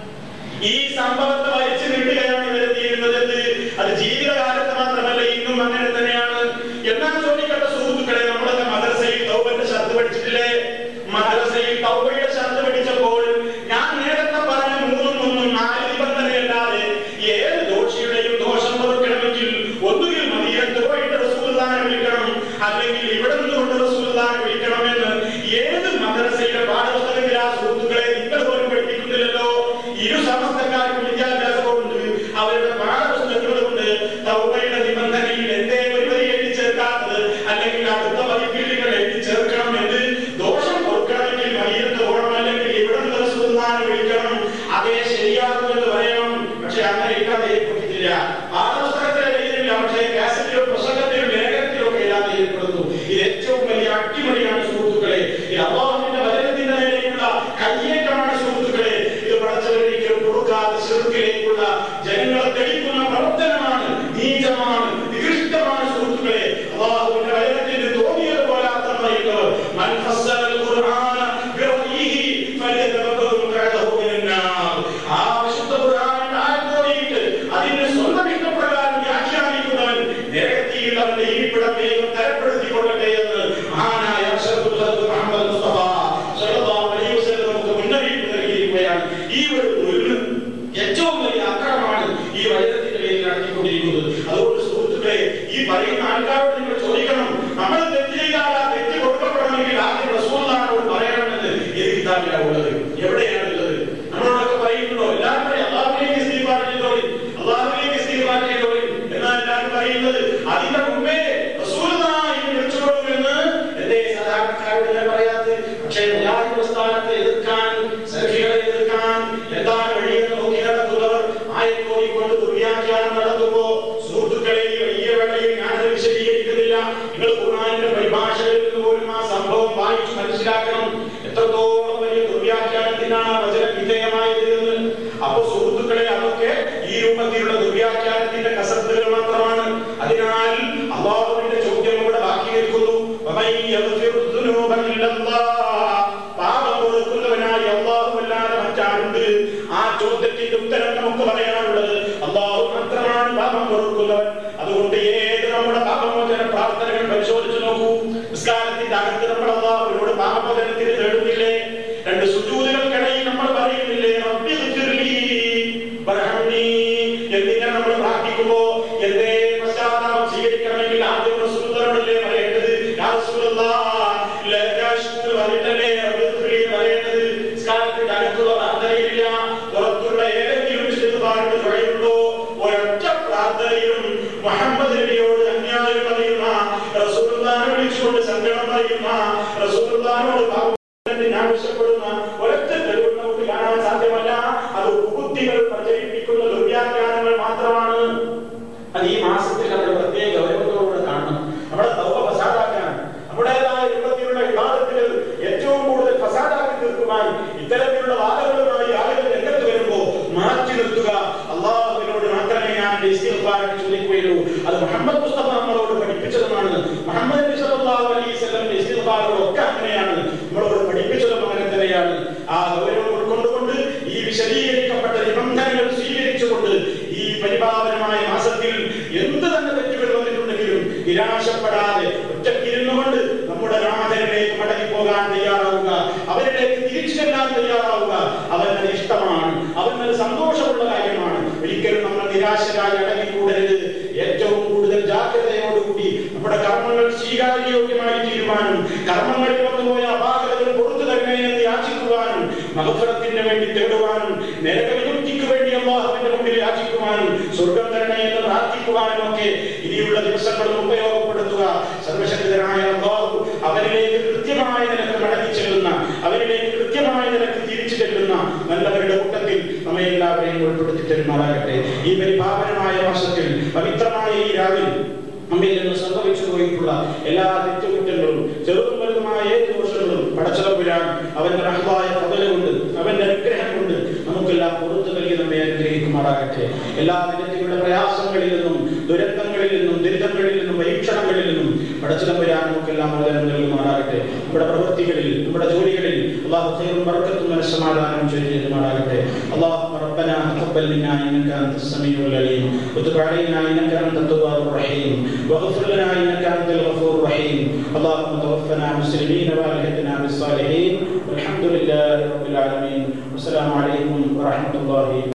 ഈ സംഭവത്തെ വലിച്ചു നീട്ടുകയാണ് ഇവരെ തീരുന്നത് എന്ത്? അത് ജീവിതകാലത്ത് മാത്രമല്ല ഇന്നും അങ്ങനെ തന്നെയാണ് എന്നാൽ ചോദിക്കട്ടെ സുഹൃത്തുക്കളെ നമ്മളൊക്കെ മദ്രസയിൽ തൗബന്റെ ശർത്ത് പഠിച്ചിട്ടില്ലേ മദ്രസയിൽ തൗബയുടെ ശർത്ത് പഠിച്ചപ്പോൾ ഞാൻ നേരത്തെ പറഞ്ഞ മൂന്നും ഒന്നും നാല് നിബന്ധനയല്ലാതെ ഏത് ദോഷിയുടെയും ദോഷം പൊറുക്കണമെങ്കിൽ ഒന്നുകിൽ മദീനത്ത് പോയിട്ട് റസൂലുള്ളാഹിനെ വിളിക്കണം അല്ലെങ്കിൽ ഇവിടെ നിന്നുകൊണ്ട് റസൂലുള്ളാഹിനെ വിളിക്കണമെന്ന് ഏത് മദ്രസയുടെ പാഠപുസ്തകത്തിലാ സുഹൃത്തുക്കളെ നിങ്ങൾ പോലും പഠിപ്പിക്കുന്നില്ലല്ലോ ഇരു സമസ്തക്കാർക്കും വിദ്യാഭ്യാസമുണ്ട് അവരുടെ പാഠപുസ്തകങ്ങളുണ്ട് തൗബയുടെ നിബന്ധനയിൽ എന്തേ ഒരു വരി എഴുതി ചേർക്കാത്തത് അല്ലെങ്കിൽ അടുത്ത പതിപ്പിൽ നിങ്ങൾ എഴുതി ചേർക്കണം എന്ന് ദോഷം കൊടുക്കണമെങ്കിൽ മയ്യത്ത് പോകണം അല്ലെങ്കിൽ ഇവിടെ നിന്ന് റസൂലുള്ളാഹിനെ വിളിക്കണം അതേ ശരിയാകുമെന്ന് പറയണം പക്ഷെ അങ്ങനെ എഴുതാതെ ഏൽപ്പിച്ചിട്ടില്ല പാഠപുസ്തകത്തിൽ എഴുതിയില്ല പക്ഷേ കാസറ്റിലോ പ്രസംഗത്തിലോ ലേഖനത്തിലോ ഒക്കെ എഴുതാതെ ഏർപ്പെടുന്നു ഇത് ഏറ്റവും വലിയ അട്ടിമറിയാണ് സുഹൃത്തുക്കളെ ഇത് അള്ളാഹുവിന്റെ വചനത്തിന്റെ നേരെയുള്ള കയ്യേറ്റമാണ് സുഹൃത്തുക്കളെ ഇത് പടച്ചവരിക്കും കൊടുക്കാതെ ചെറുക്കിലേക്കുള്ള ജനങ്ങളെ തെളിക്കുന്ന പ്രവർത്തനമാണ് നീചമാണ് നികൃഷ്ടമാണ് സുഹൃത്തുക്കളെ അള്ളാഹുവിന്റെ വചനത്തിന് തോന്നിയത് പോലെ അർത്ഥം പറയുന്നത് മൻ ഫസ്സറൽ ഖുർആന ബിറഅയിഹി ഫലിയതബക്കറു മുഖഅദഹു മിനന്നാർ ആ വിശുദ്ധ ഖുർആനിൽ ആയത്ത് ഓതിയിട്ട് അതിന്റെ സ്വന്തം ഇഷ്ടപ്രകാരം വ്യാഖ്യാനിക്കുന്നവൻ നരകത്തിയിൽ അവന്റെ ഇരിപ്പിടം വേഗം തരപ്പെടുത്തിക്കൊള്ളട്ടെ എന്ന് മഹാനായ അഷ്റഫുൽ ഖൽഖ് മുഹമ്മദ് മുസ്തഫ സല്ലല്ലാഹു അലൈഹി വസല്ലം നമുക്ക് മുന്നറിയിപ്പ് നൽകിയിരിക്കുകയാണ് ഈ ഒരു ഒരു ഏറ്റവും വലിയ അക്രമമാണ് ഈ വചനത്തിന്റെ പേരിൽ നടത്തിക്കൊണ്ടിരിക്കുന്നത് അതുകൊണ്ട് സുഹൃത്തുക്കളെ ഈ പറയുന്ന ആൾക്കാരോട് നിങ്ങൾ ചോദിക്കണം നമ്മൾ തെറ്റ് ചെയ്താൽ ആ തെറ്റ് കൊടുക്കപ്പെടണമെങ്കിൽ ആദ്യം റസൂലിനോട് പറയണമെന്ന് ഏത് കിതാബിലാണ് ഉള്ളത് എവിടെയാണ് ഉള്ളത് നമ്മളോടൊക്കെ പറയുന്നുണ്ടോ എല്ലാവരും പറയും അള്ളാഹുലേക്ക് ഇസ്തിഗ്ഫാർ ചെയ്തോളി അള്ളാഹുലേക്ക് ഇസ്തിഗ്ഫാർ ചെയ്തോളി എന്നാൽ എല്ലാവരും പറയുന്നത് അതിന്റെ മുമ്പേ റസൂലുള്ളാഹി വിളിച്ചോളൂ എന്ന് എന്തേ സാധാരണക്കാരോട് ഞാൻ പറയാത്തത് പക്ഷേ മുജാഹിദ് പ്രസ്ഥാനത്തെ എതിർക്കാൻ സഖികളെ എതിർക്കാൻ എന്താണ് വഴിയെന്ന് നോക്കി നടക്കുന്നവർ ആയത്തോടിക്കൊണ്ട് ദുർവ്യാഖ്യാനം നടത്തുമ്പോ സുഹൃത്തുക്കളെ ഈ വലിയ വേളയിൽ ഞാനത് വിശദീകരിക്കുന്നില്ല നിങ്ങൾ ഖുർആനിന്റെ പരിഭാഷകളിൽ നിന്ന് പോലും ആ സംഭവം വായിച്ചു മനസ്സിലാക്കണം എത്രത്തോളം വലിയ ദുർവ്യാഖ്യാനത്തിനാണ് ആ വചനം വിധേയമായത് എന്ന് അപ്പൊ സുഹൃത്തുക്കളെ അതൊക്കെ ഈ രൂപത്തിലുള്ള ദുർവ്യാഖ്യാനത്തിന്റെ കസത്തുകൾ മാത്രമാണ് അതിനാൽ അള്ളാഹുവിന്റെ ചോദ്യം ഇവിടെ ബാക്കി നിൽക്കുന്നു ومن يغفر الذنوب إلا الله. പാപം പൊറുക്കുന്നവനായി അള്ളാഹുവല്ലാതെ മറ്റാരുണ്ട് ആ ചോദ്യത്തിന്റെ ഉത്തരം നമുക്ക് പറയാനുള്ളത് അള്ളാഹു മാത്രമാണ് പാപം പൊറുക്കുന്നവൻ അതുകൊണ്ട് ഏത് നമ്മുടെ പാപമോചന പ്രാർത്ഥനകൾ പരിശോധിച്ചു നോക്കൂ നിസ്കാരത്തിന്റെ അകത്ത് നമ്മൾ അള്ളാഹുവിനോട് പാപമോചനത്തിന് തേടുന്നില്ലേ രണ്ട് സുജൂതുകൾക്കിടയിൽ നമ്മൾ പറയുന്നില്ലേ റബ്ബി ഗ്ഫിർലി വർഹംനി എന്നിങ്ങനെ നമ്മൾ പ്രാർത്ഥിക്കുമ്പോ എന്തേ പശ്ചാത്താപം സ്വീകരിക്കണമെങ്കിൽ ആദ്യം റസൂലുള്ളാഹിനോടല്ലേ പറയേണ്ടത് യാ റസൂലല്ലാഹ് ലകാഷ്കുർ പറഞ്ഞിട്ടല്ലേ റബ്ബി ഗ്ഫിർലി പറയേണ്ടത് നിസ്കാരത്തിന്റെ അകത്തുള്ള പ്രാർത്ഥനയില്ല പുറത്തുള്ള യാത്രയിലും മുഹമ്മദ് നബിയോട് അന്യായം പറയുന്ന റസൂലുള്ളാഹിനെ വിളിച്ചുകൊണ്ട് സങ്കടം പറയുന്ന റസൂലുള്ളാഹിനോട് പാവത്തിന് ആവശ്യപ്പെടുന്ന ഒരൊറ്റ തെളിവ് നമുക്ക് കാണാൻ സാധ്യമല്ല അത് കുബുദ്ധികൾ പ്രചരിപ്പിക്കുന്ന ദുര്യാഖ്യാനങ്ങൾ മാത്രമാണ് അത് ഈ മാസത്തിൽ നമ്മൾ പ്രത്യേക ഗൗരവത്തോടുകൂടെ കാണണം നമ്മുടെ തൗബ ഫസാദാക്കാൻ നമ്മുടേതായ രൂപത്തിലുള്ള വിവാദത്തുകൾ ഏറ്റവും കൂടുതൽ ഫസാദാക്കി തീർക്കുവാൻ ഇത്തരത്തിലുള്ള വാദങ്ങളുമായി ആളുകൾ രംഗത്ത് വരുമ്പോൾ മാറ്റി നിർത്തുക അള്ളാഹുവിനോട് മാത്രമേ ഞാൻ എന്റെ ഇസ്തിഗ്ഫാർ ചോദിക്കുകയുള്ളൂ അത് മുഹമ്മദ് മുസ്തഫ നമ്മളോട് പഠിപ്പിച്ചതുമാണ് മുഹമ്മദ് നബി സല്ലല്ലാഹു അലൈഹി വസല്ലമിന്റെ ഇസ്തിഗ്ഫാറുകളൊക്കെ അങ്ങനെയാണ് നമ്മളോട് പഠിപ്പിച്ചതും അങ്ങനെ തന്നെയാണ് ആ ഗൗരവം ഉൾക്കൊണ്ടുകൊണ്ട് ഈ വിശദീകരിക്കപ്പെട്ട നിബന്ധനകൾ സ്വീകരിച്ചുകൊണ്ട് ഈ പരിപാലനമായ മാസത്തിൽ എന്ത് തന്നെ തെറ്റുകൾ വന്നിട്ടുണ്ടെങ്കിലും നിരാശപ്പെടാതെ ഒറ്റക്കിരുന്നുകൊണ്ട് നമ്മുടെ നാഥനിലേക്ക് മടങ്ങി പോകാൻ തയ്യാറാവുക അവരിലേക്ക് തിരിച്ചു ചെല്ലാൻ തയ്യാറാവുക അവനത് ഇഷ്ടമാണ് അവനത് സന്തോഷമുള്ള കാര്യമാണ് ഒരിക്കലും നമ്മൾ നിരാശരായി അടങ്ങിക്കൂടരുത് ഏറ്റവും കൂടുതൽ ജാഗ്രതയോടുകൂടി നമ്മുടെ കർമ്മങ്ങൾ സ്വീകാര്യോഗ്യമായി തീരുവാനും കർമ്മങ്ങളിൽ വന്നുപോയ അപാകതകൾ പുറത്തു തരണേ എന്ന് യാചിക്കുവാനും മഹഫറത്തിന് വേണ്ടി തേടുവാനും നരകവിമുക്തിക്ക് വേണ്ടി അള്ളാഹുവിന്റെ മുമ്പിൽ യാചിക്കുവാനും സ്വർഗം തരണേ എന്ന് പ്രാർത്ഥിക്കുവാനും ഒക്കെ ഇനിയുള്ള ദിവസങ്ങളും ഉപയോഗപ്പെടുത്തുക സർവശക്തനായ അള്ളാഹു അവരിലേക്ക് കൃത്യമായ നിലക്ക് മടങ്ങി ചെല്ലുന്ന അവരിലേക്ക് കൃത്യമായ നിലക്ക് തിരിച്ചു ചെല്ലുന്ന നല്ലവരുടെ കൂട്ടത്തിൽ നമ്മെ എല്ലാവരെയും ഉൾപ്പെടുത്തി തരുമാറാകട്ടെ ഈ പരിപാവനമായ മാസത്തിൽ പവിത്രമായ ഈ രാവിൽ നമ്മിൽ നിന്ന് സംഭവിച്ചു പോയിട്ടുള്ള എല്ലാ തെറ്റുകുറ്റങ്ങളും ചെറുതും വലുതുമായ ഏത് ദോഷങ്ങളും പടച്ചതമ്പുരാൻ അവന്റെ റഹ്മായ പകല കൊണ്ട് അവന്റെ അനുഗ്രഹം കൊണ്ട് നമുക്കെല്ലാം പുറത്തു നൽകി നമ്മെ അനുഗ്രഹിക്കുമാറാകട്ടെ എല്ലാ വിധത്തിലുള്ള പ്രയാസങ്ങളിൽ നിന്നും ദുരന്തങ്ങളിൽ നിന്നും ദുരിതങ്ങളിൽ നിന്നും പരീക്ഷണങ്ങളിൽ നിന്നും പടച്ചതമ്പുരാൻ നമുക്കെല്ലാം മോചനം നൽകുമാറാകട്ടെ നമ്മുടെ പ്രവൃത്തികളിൽ നമ്മുടെ ജോലികളിൽ അള്ളാഹു ഖൈറും ബർക്കത്തും മനസ്സമാധാനം ചൊരിഞ്ഞുമാറാകട്ടെ അള്ളാഹു ربنا تقبل منا انك انت السميع العليم وتب علينا انك انت التواب الرحيم واغفر لنا انك انت الغفور الرحيم اللهم توفنا مسلمين والحقنا بالصالحين والحمد لله رب العالمين والسلام عليكم ورحمه الله